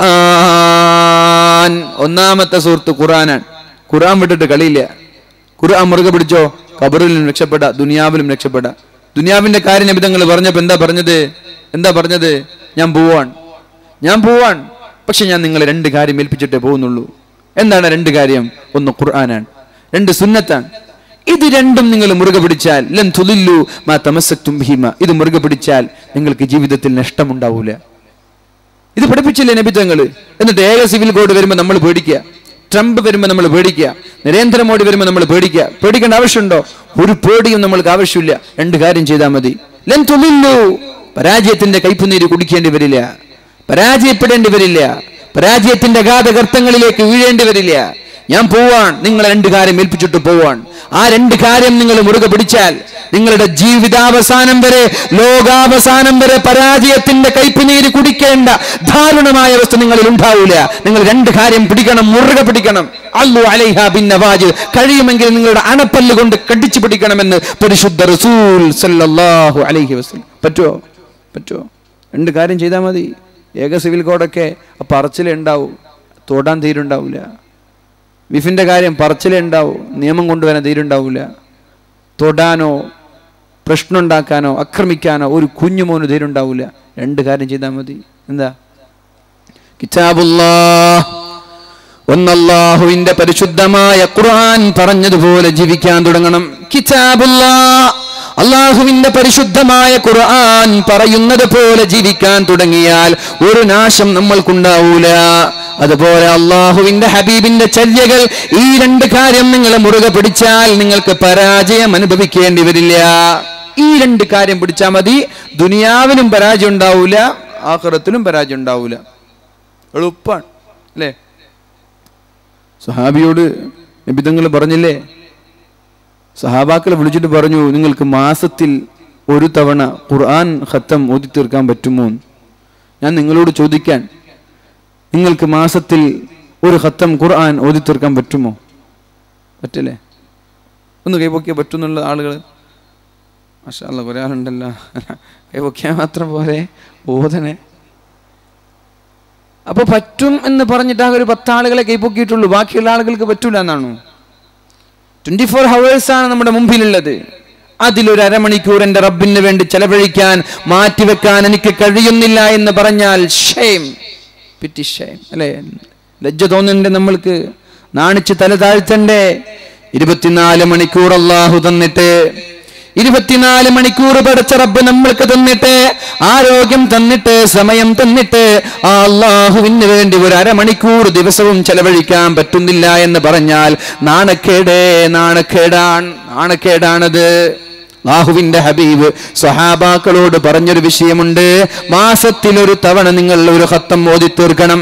ഖുർആൻ ഒന്നാമത്തെ സുഹൃത്ത് ഖുർആനാണ് ഖുർആൻ വിട്ടിട്ട് കളിയില്ല ഖുർആൻ മുറുകെ പിടിച്ചോ ഖബറിലും രക്ഷപ്പെടാ ദുനിയാവിലും രക്ഷപ്പെടാ ദുനിയാവിന്റെ കാര്യം നബിതങ്ങൾ പറഞ്ഞപ്പോ എന്താ പറഞ്ഞത് എന്താ പറഞ്ഞത് ഞാൻ പോവാൻ ഞാൻ പോവാൻ പക്ഷെ ഞാൻ നിങ്ങളെ രണ്ട് കാര്യം ഏൽപ്പിച്ചിട്ടേ പോകുന്നുള്ളൂ എന്താണ് രണ്ട് കാര്യം ഒന്ന് ഖുർആനാണ് രണ്ട് സുന്നത്താണ് ഇത് രണ്ടും നിങ്ങൾ മുറുകെ പിടിച്ചാൽ ലൻ തുലില്ലു മാ തമസ്സക്തും ബിഹിമ ഇത് മുറുകെ പിടിച്ചാൽ നിങ്ങൾക്ക് ജീവിതത്തിൽ നഷ്ടമുണ്ടാവൂല ഇത് പഠിപ്പിച്ചില്ലേ നബിത്വങ്ങൾ എന്നിട്ട് ഏക സിവിൽ കോഡ് വരുമ്പോൾ നമ്മൾ പേടിക്കുക ട്രംപ് വരുമ്പോൾ നമ്മൾ പേടിക്കുക നരേന്ദ്രമോദി വരുമ്പോൾ നമ്മൾ പേടിക്കുക പേടിക്കേണ്ട ആവശ്യമുണ്ടോ ഒരു പേടിയും നമ്മൾക്ക് ആവശ്യമില്ല രണ്ട് കാര്യം ചെയ്താൽ മതി ലൻ തുമില്ലു പരാജയത്തിന്റെ കയ്പുനീര് കുടിക്കേണ്ടി വരില്ല പരാജയപ്പെടേണ്ടി വരില്ല പരാജയത്തിന്റെ അഗാധഗർത്തങ്ങളിലേക്ക് വീഴേണ്ടി വരില്ല ഞാൻ പോവാൻ നിങ്ങൾ രണ്ട് കാര്യം ഏൽപ്പിച്ചിട്ട് പോവാൻ ആ രണ്ട് കാര്യം നിങ്ങൾ മുറുകെ പിടിച്ചാൽ നിങ്ങളുടെ ജീവിതാവസാനം വരെ ലോകാവസാനം വരെ പരാജയത്തിന്റെ കയ്പുനീര് കുടിക്കേണ്ട ദാരുണമായ അവസ്ഥ നിങ്ങളിൽ ഉണ്ടാവില്ല നിങ്ങൾ രണ്ട് കാര്യം പിടിക്കണം മുറുകെ പിടിക്കണം അല്ലു അലൈഹ ബിൻ നവാജ് കഴിയുമെങ്കിൽ നിങ്ങളുടെ അണപ്പല്ല് കൊണ്ട് കടിച്ചു പിടിക്കണമെന്ന് പരിശുദ്ധ റസൂൽ സല്ലല്ലാഹു അലൈഹി വസല്ലം പറ്റുമോ പറ്റുമോ രണ്ട് കാര്യം ചെയ്താൽ മതി ഏക സിവിൽ കോഡൊക്കെ ആ പറച്ചിലേ ഉണ്ടാവും തൊടാൻ തീരുണ്ടാവില്ല വിഫിന്റെ കാര്യം പറച്ചിലേ ഉണ്ടാവും നിയമം കൊണ്ടുവരാൻ തീരുണ്ടാവില്ല തൊടാനോ പ്രശ്നം ഉണ്ടാക്കാനോ ആക്രമിക്കാനോ ഒരു കുഞ്ഞുമോന് ധൈര്യണ്ടാവില്ല രണ്ട് കാര്യം ചെയ്താൽ മതി എന്താ കിതാബുല്ലാ ഒന്നല്ലാഹുവിന്റെ പരിശുദ്ധമായ ഖുർആൻ പറഞ്ഞതുപോലെ ജീവിക്കാൻ തുടങ്ങണം കിതാബുല്ലാ അള്ളാഹുവിന്റെ പരിശുദ്ധമായ ഖുർആൻ പറയുന്നത് പോലെ ജീവിക്കാൻ തുടങ്ങിയാൽ ഒരു നാശം നമ്മൾക്കുണ്ടാവൂല അതുപോലെ അള്ളാഹുവിന്റെ ഹബീബിന്റെ ചര്യകൾ ഈ രണ്ട് കാര്യം നിങ്ങൾ മുറുകെ പിടിച്ചാൽ നിങ്ങൾക്ക് പരാജയം അനുഭവിക്കേണ്ടി വരില്ല ഈ രണ്ട് കാര്യം പിടിച്ചാൽ മതി ദുനിയാവിനും പരാജയം ഉണ്ടാവൂല ആഹ്റത്തിലും പരാജയം ഉണ്ടാവൂല എളുപ്പാണ് അല്ലേ സഹാബിയോട് നബിതങ്ങൾ പറഞ്ഞില്ലേ സഹാബാക്കളെ വിളിച്ചിട്ട് പറഞ്ഞു നിങ്ങൾക്ക് മാസത്തിൽ ഒരു തവണ ഖുർആൻ ഖത്തം ഓതി തീർക്കാൻ പറ്റുമോ ഞാൻ നിങ്ങളോട് ചോദിക്കാൻ നിങ്ങൾക്ക് മാസത്തിൽ ഒരു ഖത്തം ഖുർആൻ ഓതി തീർക്കാൻ പറ്റുമോ പറ്റില്ലേ ഒന്ന് കൈപൊക്കിയാൽ പറ്റുന്നുള്ള ആളുകൾ മാഷാല്ല കുറേ ആളുണ്ടല്ലോ കൈപൊക്കിയാൽ മാത്രം പോലെ ഓതനെ അപ്പൊ പറ്റും എന്ന് പറഞ്ഞിട്ട് ആ ഒരു പത്താളുകളെ കൈപ്പൊക്കിയിട്ടുള്ളൂ ബാക്കിയുള്ള ആളുകൾക്ക് പറ്റൂല എന്നാണോ ട്വന്റി ഫോർ ഹവേഴ്സ് ആണ് നമ്മുടെ മുമ്പിലുള്ളത് അതിലൊരു അരമണിക്കൂർ എൻ്റെ റബ്ബിന് വേണ്ടി ചെലവഴിക്കാൻ മാറ്റിവെക്കാൻ എനിക്ക് കഴിയുന്നില്ല എന്ന് പറഞ്ഞാൽ ഷെയിം പിറ്റി ഷെയിം അല്ലേ ലജ്ജ തോന്നുന്നുണ്ട് നമ്മൾക്ക് നാണിച്ച് തല താഴ്ത്തണ്ടേ ഇരുപത്തിനാല് മണിക്കൂർ അള്ളാഹു തന്നിട്ട് ഇരുപത്തിനാല് മണിക്കൂർ പഠിച്ച റബ്ബ് നമ്മൾക്ക് തന്നിട്ട് ആരോഗ്യം തന്നിട്ട് സമയം തന്നിട്ട് ആ അള്ളാഹുവിന് വേണ്ടി ഒരു അരമണിക്കൂർ ദിവസവും ചെലവഴിക്കാൻ പറ്റുന്നില്ല എന്ന് പറഞ്ഞാൽ നാണക്കേടേ നാണക്കേടാണ് നാണക്കേടാണത് അള്ളാഹുവിന്റെ ഹബീബ് സ്വഹാബാക്കളോട് പറഞ്ഞൊരു വിഷയമുണ്ട് മാസത്തിൽ ഒരു തവണ നിങ്ങൾ ഒരു ഹത്തം ഓതി തീർക്കണം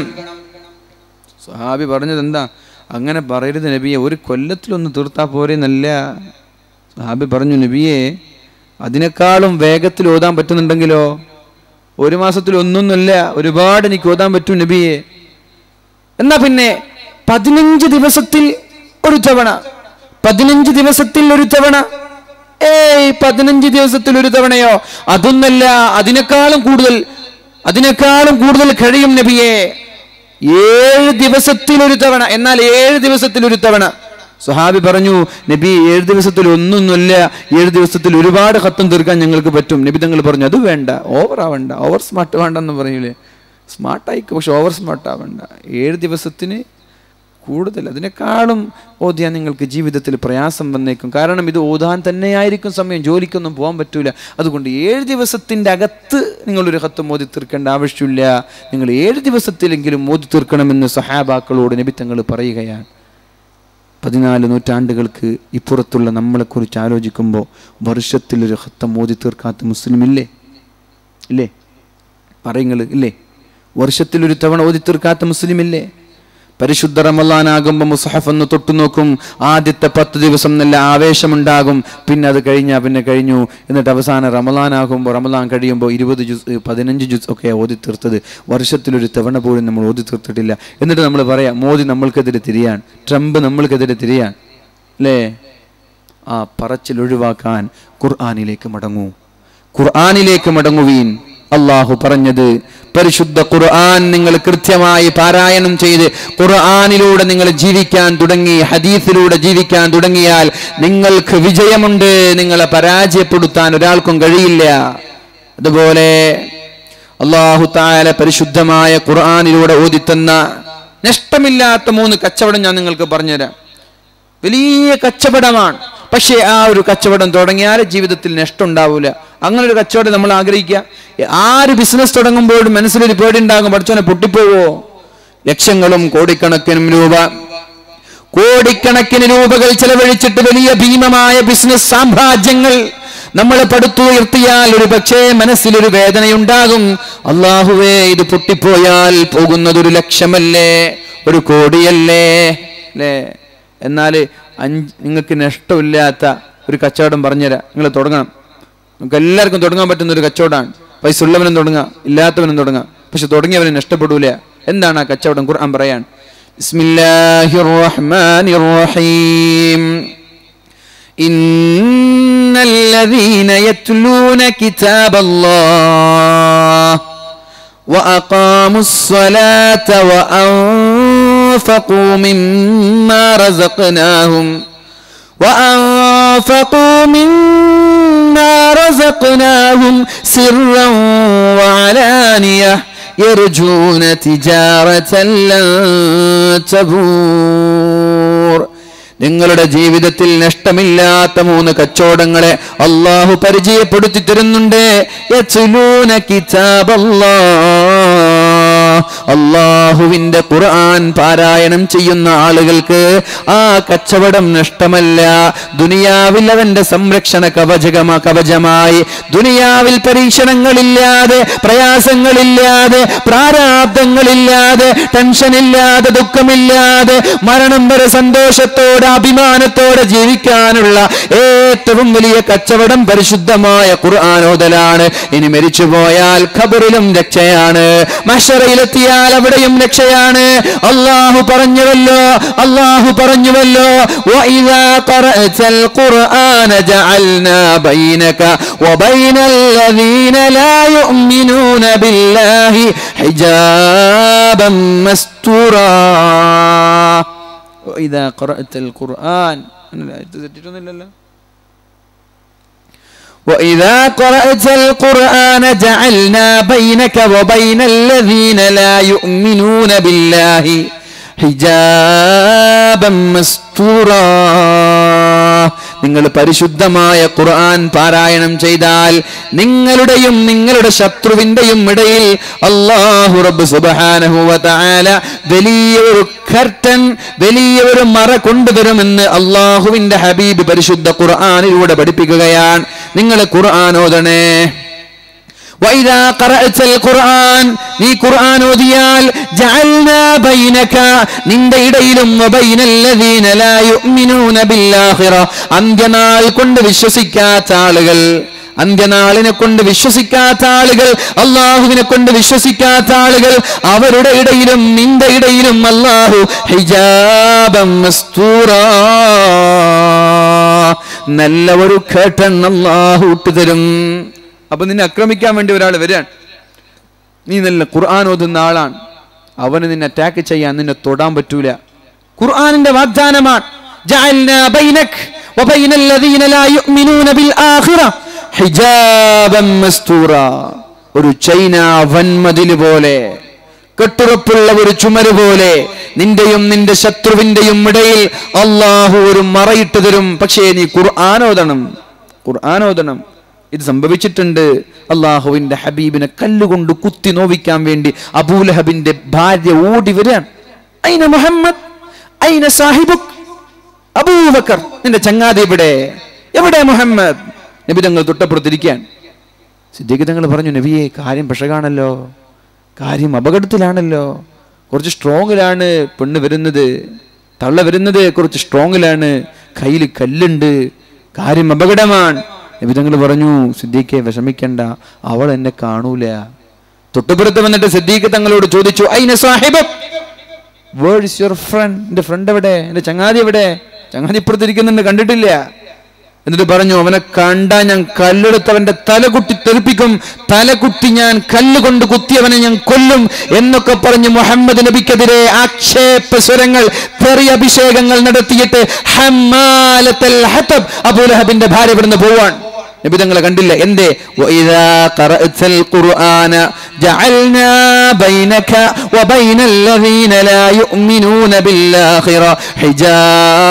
സ്വഹാബി പറഞ്ഞത് എന്താ അങ്ങനെ പറയരുത് നബിയെ ഒരു കൊല്ലത്തിലൊന്ന് തീർത്താ പോരെന്നല്ല സഹാബി പറഞ്ഞു നബിയെ അതിനേക്കാളും വേഗത്തിൽ ഓതാൻ പറ്റുന്നുണ്ടെങ്കിലോ ഒരു മാസത്തിൽ ഒന്നൊന്നുമില്ല ഒരുപാട് എനിക്ക് ഓതാൻ പറ്റും നബിയെ എന്നാ പിന്നെ പതിനഞ്ച് ദിവസത്തിൽ ഒരു തവണ പതിനഞ്ച് ദിവസത്തിൽ ഒരു തവണ ഏയ് പതിനഞ്ച് ദിവസത്തിൽ ഒരു തവണയോ അതൊന്നല്ല അതിനേക്കാളും കൂടുതൽ അതിനേക്കാളും കൂടുതൽ കഴിയും നബിയെ ഏഴ് ദിവസത്തിൽ ഒരു തവണ എന്നാൽ ഏഴ് ദിവസത്തിൽ ഒരു തവണ സുഹാബി പറഞ്ഞു നബി ഏഴ് ദിവസത്തിൽ ഒന്നൊന്നുമില്ല ഏഴ് ദിവസത്തിൽ ഒരുപാട് ഹത്തം തീർക്കാൻ ഞങ്ങൾക്ക് പറ്റും നബി തങ്ങൾ പറഞ്ഞു അത് വേണ്ട ഓവർ ആവണ്ട ഓവർ സ്മാർട്ട് വേണ്ടെന്ന് പറയൂലേ സ്മാർട്ടായിക്കോ പക്ഷെ ഓവർ സ്മാർട്ട് ആവണ്ട ഏഴ് ദിവസത്തിന് കൂടുതൽ അതിനേക്കാളും ഓതിയാൻ നിങ്ങൾക്ക് ജീവിതത്തിൽ പ്രയാസം വന്നേക്കും കാരണം ഇത് ഓതാൻ തന്നെയായിരിക്കും സമയം ജോലിക്കൊന്നും പോകാൻ പറ്റൂല അതുകൊണ്ട് ഏഴ് ദിവസത്തിൻ്റെ അകത്ത് നിങ്ങളൊരു ഹത്ത് മോദി തീർക്കേണ്ട ആവശ്യമില്ല നിങ്ങൾ ഏഴ് ദിവസത്തിലെങ്കിലും മോദി തീർക്കണമെന്ന് സഹാബാക്കളോട് നബിത്തങ്ങൾ പറയുകയാണ് പതിനാല് നൂറ്റാണ്ടുകൾക്ക് ഇപ്പുറത്തുള്ള നമ്മളെക്കുറിച്ച് ആലോചിക്കുമ്പോൾ വർഷത്തിൽ ഒരു ഹത്തം മോദി തീർക്കാത്ത മുസ്ലിം ഇല്ലേ ഇല്ലേ പറയുങ്ങൾ ഇല്ലേ വർഷത്തിൽ ഒരു തവണ ഓതി തീർക്കാത്ത മുസ്ലിം ഇല്ലേ പരിശുദ്ധ റമലാനാകുമ്പോൾ മുസഹഫ് ഒന്ന് തൊട്ടു നോക്കും ആദ്യത്തെ പത്ത് ദിവസം നല്ല ആവേശമുണ്ടാകും പിന്നെ അത് കഴിഞ്ഞാൽ പിന്നെ കഴിഞ്ഞു എന്നിട്ട് അവസാനം റമലാനാകുമ്പോൾ റമലാൻ കഴിയുമ്പോൾ ഇരുപത് ജുസ് പതിനഞ്ച് ജുസ് ഒക്കെ ഓതി തീർത്തത് വർഷത്തിലൊരു തവണ പോലും നമ്മൾ ഓതി തീർത്തിട്ടില്ല എന്നിട്ട് നമ്മൾ പറയാം മോദി നമ്മൾക്കെതിരെ തിരിയാൻ ട്രംപ് നമ്മൾക്കെതിരെ തിരിയാൻ അല്ലേ ആ പറച്ചിൽ ഒഴിവാക്കാൻ ഖുർആാനിലേക്ക് മടങ്ങൂ ഖുർആാനിലേക്ക് മടങ്ങുവീൻ അള്ളാഹു പറഞ്ഞത് പരിശുദ്ധ ഖുർആൻ നിങ്ങൾ കൃത്യമായി പാരായണം ചെയ്ത് ഖുർആനിലൂടെ നിങ്ങൾ ജീവിക്കാൻ തുടങ്ങി ഹദീസിലൂടെ ജീവിക്കാൻ തുടങ്ങിയാൽ നിങ്ങൾക്ക് വിജയമുണ്ട് നിങ്ങളെ പരാജയപ്പെടുത്താൻ ഒരാൾക്കും കഴിയില്ല അതുപോലെ അള്ളാഹു താല പരിശുദ്ധമായ ഖുർആനിലൂടെ ഓതിത്തന്ന നഷ്ടമില്ലാത്ത മൂന്ന് കച്ചവടം ഞാൻ നിങ്ങൾക്ക് പറഞ്ഞുതരാം വലിയ കച്ചവടമാണ് പക്ഷേ ആ ഒരു കച്ചവടം തുടങ്ങിയാൽ ജീവിതത്തിൽ നഷ്ടം ഉണ്ടാവില്ല അങ്ങനെ ഒരു കച്ചവടം നമ്മൾ ആഗ്രഹിക്കുക ആര് ബിസിനസ് തുടങ്ങുമ്പോഴും മനസ്സിലൊരു പേടി ഉണ്ടാകും പഠിച്ചോനെ പൊട്ടിപ്പോവോ ലക്ഷങ്ങളും കോടിക്കണക്കിനും രൂപ കോടിക്കണക്കിന് രൂപകൾ ചെലവഴിച്ചിട്ട് വലിയ ഭീമമായ ബിസിനസ് സാമ്രാജ്യങ്ങൾ നമ്മളെ പടുത്തുയർത്തിയാൽ ഒരു പക്ഷേ മനസ്സിലൊരു വേദനയുണ്ടാകും അള്ളാഹുവേ ഇത് പൊട്ടിപ്പോയാൽ പോകുന്നത് ഒരു ലക്ഷമല്ലേ ഒരു കോടിയല്ലേ അല്ലേ എന്നാൽ അഞ്ച് നിങ്ങൾക്ക് നഷ്ടമില്ലാത്ത ഒരു കച്ചവടം പറഞ്ഞുതരാം നിങ്ങൾ തുടങ്ങണം നമുക്ക് എല്ലാവർക്കും തുടങ്ങാൻ പറ്റുന്ന ഒരു കച്ചവടമാണ് പൈസ ഉള്ളവനും തുടങ്ങാം ഇല്ലാത്തവനും തുടങ്ങാം പക്ഷെ തുടങ്ങിയവന് നഷ്ടപ്പെടൂല എന്താണ് ആ കച്ചവടം ഖുർആൻ പറയാൻ ബിസ്മില്ലാഹിർ റഹ്മാനിർ റഹീം إن الذين يتلون كتاب الله وأقاموا الصلاة وأنفقوا مما رزقناهم وأنفقوا مما رزقناهم سرا وعلانية يرجون تجارة لن تبور നിങ്ങളുടെ ജീവിതത്തിൽ നഷ്ടമില്ലാത്ത മൂന്ന് കച്ചവടങ്ങളെ അള്ളാഹു പരിചയപ്പെടുത്തി തരുന്നുണ്ട് യത്ലൂന കിതാബല്ലാഹ്. അള്ളാഹുവിന്റെ ഖുർആൻ പാരായണം ചെയ്യുന്ന ആളുകൾക്ക് ആ കച്ചവടം നഷ്ടമല്ല ദുനിയാവിൽ അവന്റെ സംരക്ഷണ കവചകമ കവചമായി ദുനിയാവിൽ പരീക്ഷണങ്ങളില്ലാതെ പ്രയാസങ്ങളില്ലാതെ പ്രാരാബ്ദങ്ങളില്ലാതെ ടെൻഷനില്ലാതെ ദുഃഖമില്ലാതെ മരണം വരെ സന്തോഷത്തോടെ അഭിമാനത്തോടെ ജീവിക്കാനുള്ള ഏറ്റവും വലിയ കച്ചവടം പരിശുദ്ധമായ ഖുർആാനോദലാണ് ഇനി മരിച്ചുപോയാൽ ഖബറിലും രക്ഷയാണ് മഷറയിലെത്തിയാൽ അവിടെയും രക്ഷയാണ് അള്ളാഹു പറഞ്ഞുവല്ലോ അള്ളാഹു പറഞ്ഞുവല്ലോ وَإِذَا قَرَأْتَ الْقُرْآنَ جَعَلْنَا بَيْنَكَ وَبَيْنَ الَّذِينَ لَا يُؤْمِنُونَ بِاللَّهِ حِجَابًا مَسْتُورًا وإذا قرأت القرآن തെറ്റിട്ടൊന്നുമില്ലല്ലോ وإذا قرأت القرآن جعلنا بينك وبين الذين لا يؤمنون بالله حجابا مستورا നിങ്ങൾ പരിശുദ്ധമായ ഖുർആൻ പാരായണം ചെയ്താൽ നിങ്ങളുടെയും നിങ്ങളുടെ ശത്രുവിന്റെയും ഇടയിൽ അള്ളാഹു റബ്ബ് സുബ്ഹാനഹു വ തആല വലിയ ഒരു കർട്ടൻ വലിയ ഒരു മറ കൊണ്ടുവരുമെന്ന് അള്ളാഹുവിന്റെ ഹബീബ് പരിശുദ്ധ ഖുർആനിലൂടെ പഠിപ്പിക്കുകയാണ് നിങ്ങൾ ഖുർആൻ ഓതണേ وإذا قرأت القرآن നീ ഖുർആൻ ഓതിയാൽ ജഅൽനാ ബൈനക നിന്റെ ഇടയിലും വബൈന الذين لا يؤمنون بالآخرة അന്ത്യനാൾ കൊണ്ട് വിശ്വസിക്കാത്ത ആളുകൾ അന്ത്യനാളിനെ കൊണ്ട് വിശ്വസിക്കാത്ത ആളുകൾ അള്ളാഹുവിനെ കൊണ്ട് വിശ്വസിക്കാത്ത ആളുകൾ അവരുടെ ഇടയിലും നിന്റെ ഇടയിലും അള്ളാഹു ഹിജാബം മസ്തൂറാ നല്ല ഒരു കേട്ടൻ അള്ളാഹു ഇട്ടുതരും അപ്പൊ നിന്നെ ആക്രമിക്കാൻ വേണ്ടി ഒരാൾ വരികയാണ് നീ നല്ല ഖുർആൻ ഓതുന്ന ആളാണ് അവന് നിന്നെ അറ്റാക്ക് ചെയ്യാൻ നിന്നെ തൊടാൻ പറ്റൂല ഖുർആനിന്റെ വാഗ്ദാനമാണ് ജഅൽനാ ബൈനക് വബൈന الذين لا يؤمنون بالآخرة ഹിജാബൻ മസ്തൂറാ ഒരു ചൈന വൻമതില് പോലെ കെട്ടുറപ്പുള്ള ഒരു ചുമര് പോലെ നിന്റെയും നിന്റെ ശത്രുവിന്റെയും ഇടയിൽ അള്ളാഹു ഒരു മറയിട്ട് തരും പക്ഷേ നീ ഖുർആാനോദണം ഖുർആാനോദണം ഇത് സംഭവിച്ചിട്ടുണ്ട് അള്ളാഹുവിന്റെ ഹബീബിനെ കല്ലുകൊണ്ട് കുത്തി നോവിക്കാൻ വേണ്ടി അബൂലഹബിന്റെ ഭാര്യ ഓടി വരികയാണ് അയിന മുഹമ്മദ് അയിന സാഹിബുക് അബൂബക്കർ നിന്റെ ചങ്ങാതി ഇവിടെ എവിടെ മുഹമ്മദ് നബി തങ്ങൾ തൊട്ടപ്പുറത്തിരിക്കാൻ സിദ്ദീഖ് തങ്ങൾ പറഞ്ഞു നബിയെ കാര്യം പെഷകാണല്ലോ കാര്യം അപകടത്തിലാണല്ലോ കുറച്ച് സ്ട്രോങ്ങിലാണ് പെണ്ണ് വരുന്നത് തള്ള വരുന്നത് കുറച്ച് സ്ട്രോങ്ങിലാണ് കയ്യിൽ കല്ലുണ്ട് കാര്യം അപകടമാണ് നബി തങ്ങൾ പറഞ്ഞു സിദ്ദീഖെ വിഷമിക്കണ്ട അവൾ എന്നെ കാണൂല തൊട്ടുപുറത്ത് വന്നിട്ട് സിദ്ദീഖ് തങ്ങളോട് ചോദിച്ചു ഐന സാഹിബ് വേർഡ് ഇസ് യുവർ ഫ്രണ്ട് എന്റെ ഫ്രണ്ട് എവിടെ എന്റെ ചങ്ങാതി എവിടെ ചങ്ങാതി ഇപ്പുറത്തിരിക്കുന്നുണ്ട് കണ്ടിട്ടില്ല എന്നിട്ട് പറഞ്ഞു അവനെ കണ്ടാ ഞാൻ കല്ലെടുത്ത് അവന്റെ തലകുട്ടി തെറിപ്പിക്കും തലകുത്തി ഞാൻ കല്ലുകൊണ്ട് കുത്തിയവനെ ഞാൻ കൊല്ലും എന്നൊക്കെ പറഞ്ഞ് മുഹമ്മദ് നബിക്കെതിരെ ആക്ഷേപ സ്വരങ്ങൾ തെറി അഭിഷേകങ്ങൾ നടത്തിയിട്ട് ഹമ്മാലത്തൽ ഹതബ് അബൂലഹബിന്റെ ഭാര്യ ഇവിടുന്ന് പോവാൻ നബി തങ്ങളെ കണ്ടില്ല എന്തേ وَإِذَا قَرَأْتَ الْقُرْآنَ جَعَلْنَا بَيْنَكَ وَبَيْنَ الَّذِينَ لَا يُؤْمِنُونَ بِالْآخِرَةِ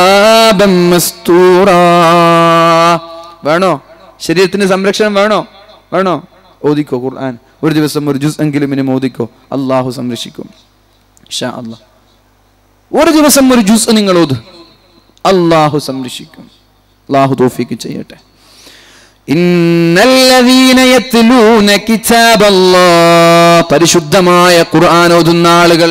حِجَابًا مَسْتُورًا വേണോ ശരീരത്തിന് സംരക്ഷണം വേണോ വേണോ ഓദിക്കോ ഖുർആൻ ഒരു ദിവസം ഒരു ജുസ് എങ്കിലും ഇനി ഓദിക്കോ അള്ളാഹു സംരക്ഷിക്കും ഇൻഷാ അല്ലാ ഒരു ദിവസം ഒരു ജുസ് നിങ്ങൾ ഓത് അള്ളാഹു സംരക്ഷിക്കും അള്ളാഹു തോഫിക്ക് ചെയ്യട്ടെ ഇന്നല്ലദീന യത്ലൂന കിതാബല്ലാഹ് പരിശുദ്ധമായ ഖുർആൻ ഓതുന്ന ആളുകൾ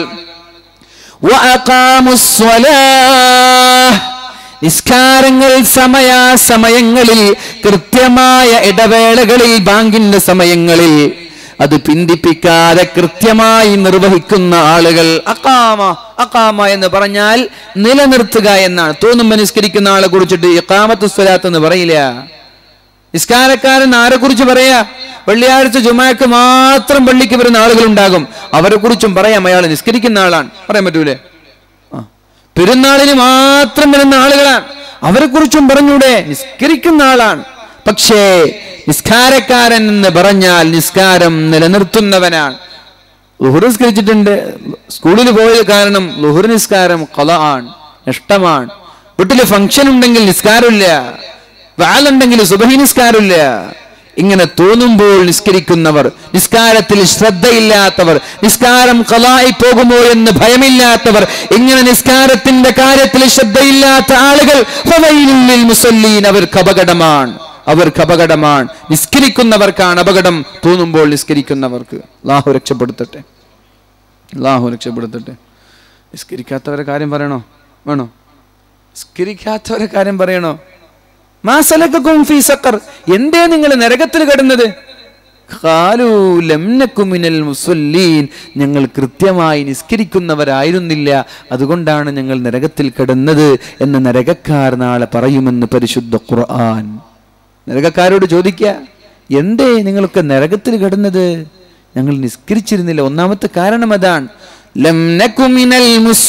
വഅഖാമുസ്സലാഹ് നിസ്കാരങ്ങൾ സമയാസമയങ്ങളിൽ കൃത്യമായ ഇടവേളകളിൽ ബാങ്കിന്റെ സമയങ്ങളിൽ അത് പിന്തിപ്പിക്കാതെ കൃത്യമായി നിർവഹിക്കുന്ന ആളുകൾ അക്കാമ അക്കാമ എന്ന് പറഞ്ഞാൽ നിലനിർത്തുക എന്നാണ് തോന്നുമ്പോൾ നിസ്കരിക്കുന്ന ആളെ കുറിച്ചിട്ട് ഇക്കാമത്ത് സ്വലാത്ത് എന്ന് പറയില്ല നിസ്കാരക്കാരൻ ആരെ കുറിച്ച് പറയാ വെള്ളിയാഴ്ച ജുമാക്ക് മാത്രം പള്ളിക്ക് വരുന്ന ആളുകൾ ഉണ്ടാകും അവരെ കുറിച്ചും പറയാം അയാൾ നിസ്കരിക്കുന്ന ആളാണ് പറയാൻ പറ്റൂലേ ആ. പെരുന്നാളിന് മാത്രം വരുന്ന ആളുകളാണ് അവരെ കുറിച്ചും പറഞ്ഞൂടെ നിസ്കരിക്കുന്ന ആളാണ് പക്ഷേ നിസ്കാരക്കാരൻ എന്ന് പറഞ്ഞാൽ നിസ്കാരം നിലനിർത്തുന്നവനാണ് ലുഹുർ നിസ്കരിച്ചിട്ടുണ്ട് സ്കൂളിൽ പോയത് കാരണം ലുഹുർ നിസ്കാരം കല ആണ് നഷ്ടമാണ് വീട്ടില് ഫംഗ്ഷൻ ഉണ്ടെങ്കിൽ നിസ്കാരമില്ല വാലുണ്ടെങ്കിൽ സുബഹി നിസ്കാരമില്ല ഇങ്ങനെ തോന്നുമ്പോൾ നിസ്കരിക്കുന്നവർ നിസ്കാരത്തിൽ ശ്രദ്ധയില്ലാത്തവർ നിസ്കാരം കലായി പോകുമോ എന്ന് ഭയമില്ലാത്തവർ ഇങ്ങനെ നിസ്കാരത്തിന്റെ കാര്യത്തിൽ ശ്രദ്ധയില്ലാത്ത ആളുകൾ ഫവൈലുൽ മുസല്ലീൻ അവർക്ക് അപകടമാണ് അവർക്ക് അപകടമാണ് നിസ്കരിക്കുന്നവർക്കാണ് അപകടം തോന്നുമ്പോൾ നിസ്കരിക്കുന്നവർക്ക് അള്ളാഹു രക്ഷപ്പെടുത്തട്ടെ അള്ളാഹു രക്ഷപ്പെടുത്തട്ടെ നിസ്കരിക്കാത്തവരെ കാര്യം പറയണോ വേണോ നിസ്കരിക്കാത്തവരെ കാര്യം പറയണോ മാസലക്കും ഫീ സക്കർ എന്തേ നിങ്ങൾ നരകത്തിൽ കിടന്നത് ഖാലൂ ലം നക്കു മിനൽ മുസല്ലീൻ ഞങ്ങൾ കൃത്യമായി നിസ്കരിക്കുന്നവരായിരുന്നില്ല അതുകൊണ്ടാണ് ഞങ്ങൾ നരകത്തിൽ കിടന്നത് എന്ന് നരകക്കാർ നാളെ പറയുമെന്ന് പരിശുദ്ധ ഖുർആൻ നരകക്കാരോട് ചോദിക്കുക എന്തേ നിങ്ങൾക്ക് നരകത്തിൽ കിടന്നത് ഞങ്ങൾ നിസ്കരിച്ചിരുന്നില്ല ഒന്നാമത്തെ കാരണം അതാണ് ലം നക്കു മിനൽ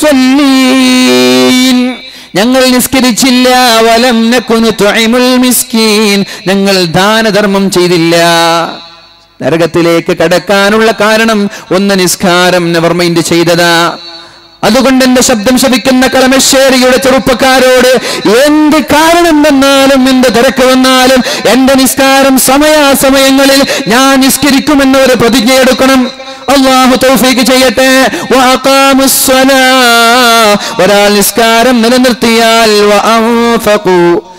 മുസല്ലീൻ ഞങ്ങൾ നിസ്കരിച്ചില്ല വലം നക്കുനു തുഇമുൽ മിസ്കീൻ ഞങ്ങൾ ദാനധർമ്മം ചെയ്തില്ല നരകത്തിലേക്ക് കടക്കാനുള്ള കാരണം ഒന്ന് നിസ്കാരം നെവർ മൈൻഡ് ചെയ്തതാ അതുകൊണ്ട് എന്റെ ശബ്ദം ശപിക്കുന്ന കളമശ്ശേരിയുടെ ചെറുപ്പക്കാരോട് എന്ത് കാരണം വന്നാലും എന്ത് തിരക്ക് വന്നാലും എന്റെ നിസ്കാരം സമയാസമയങ്ങളിൽ ഞാൻ നിസ്കരിക്കുമെന്ന് ഒരു പ്രതിജ്ഞയെടുക്കണം അള്ളാഹു തൗഫീക്ക് ചെയ്യട്ടെ വഅഖാമുസ്സലാ. ഒരാൾ നിസ്കാരം നിലനിർത്തിയാൽ വഅൻഫഖു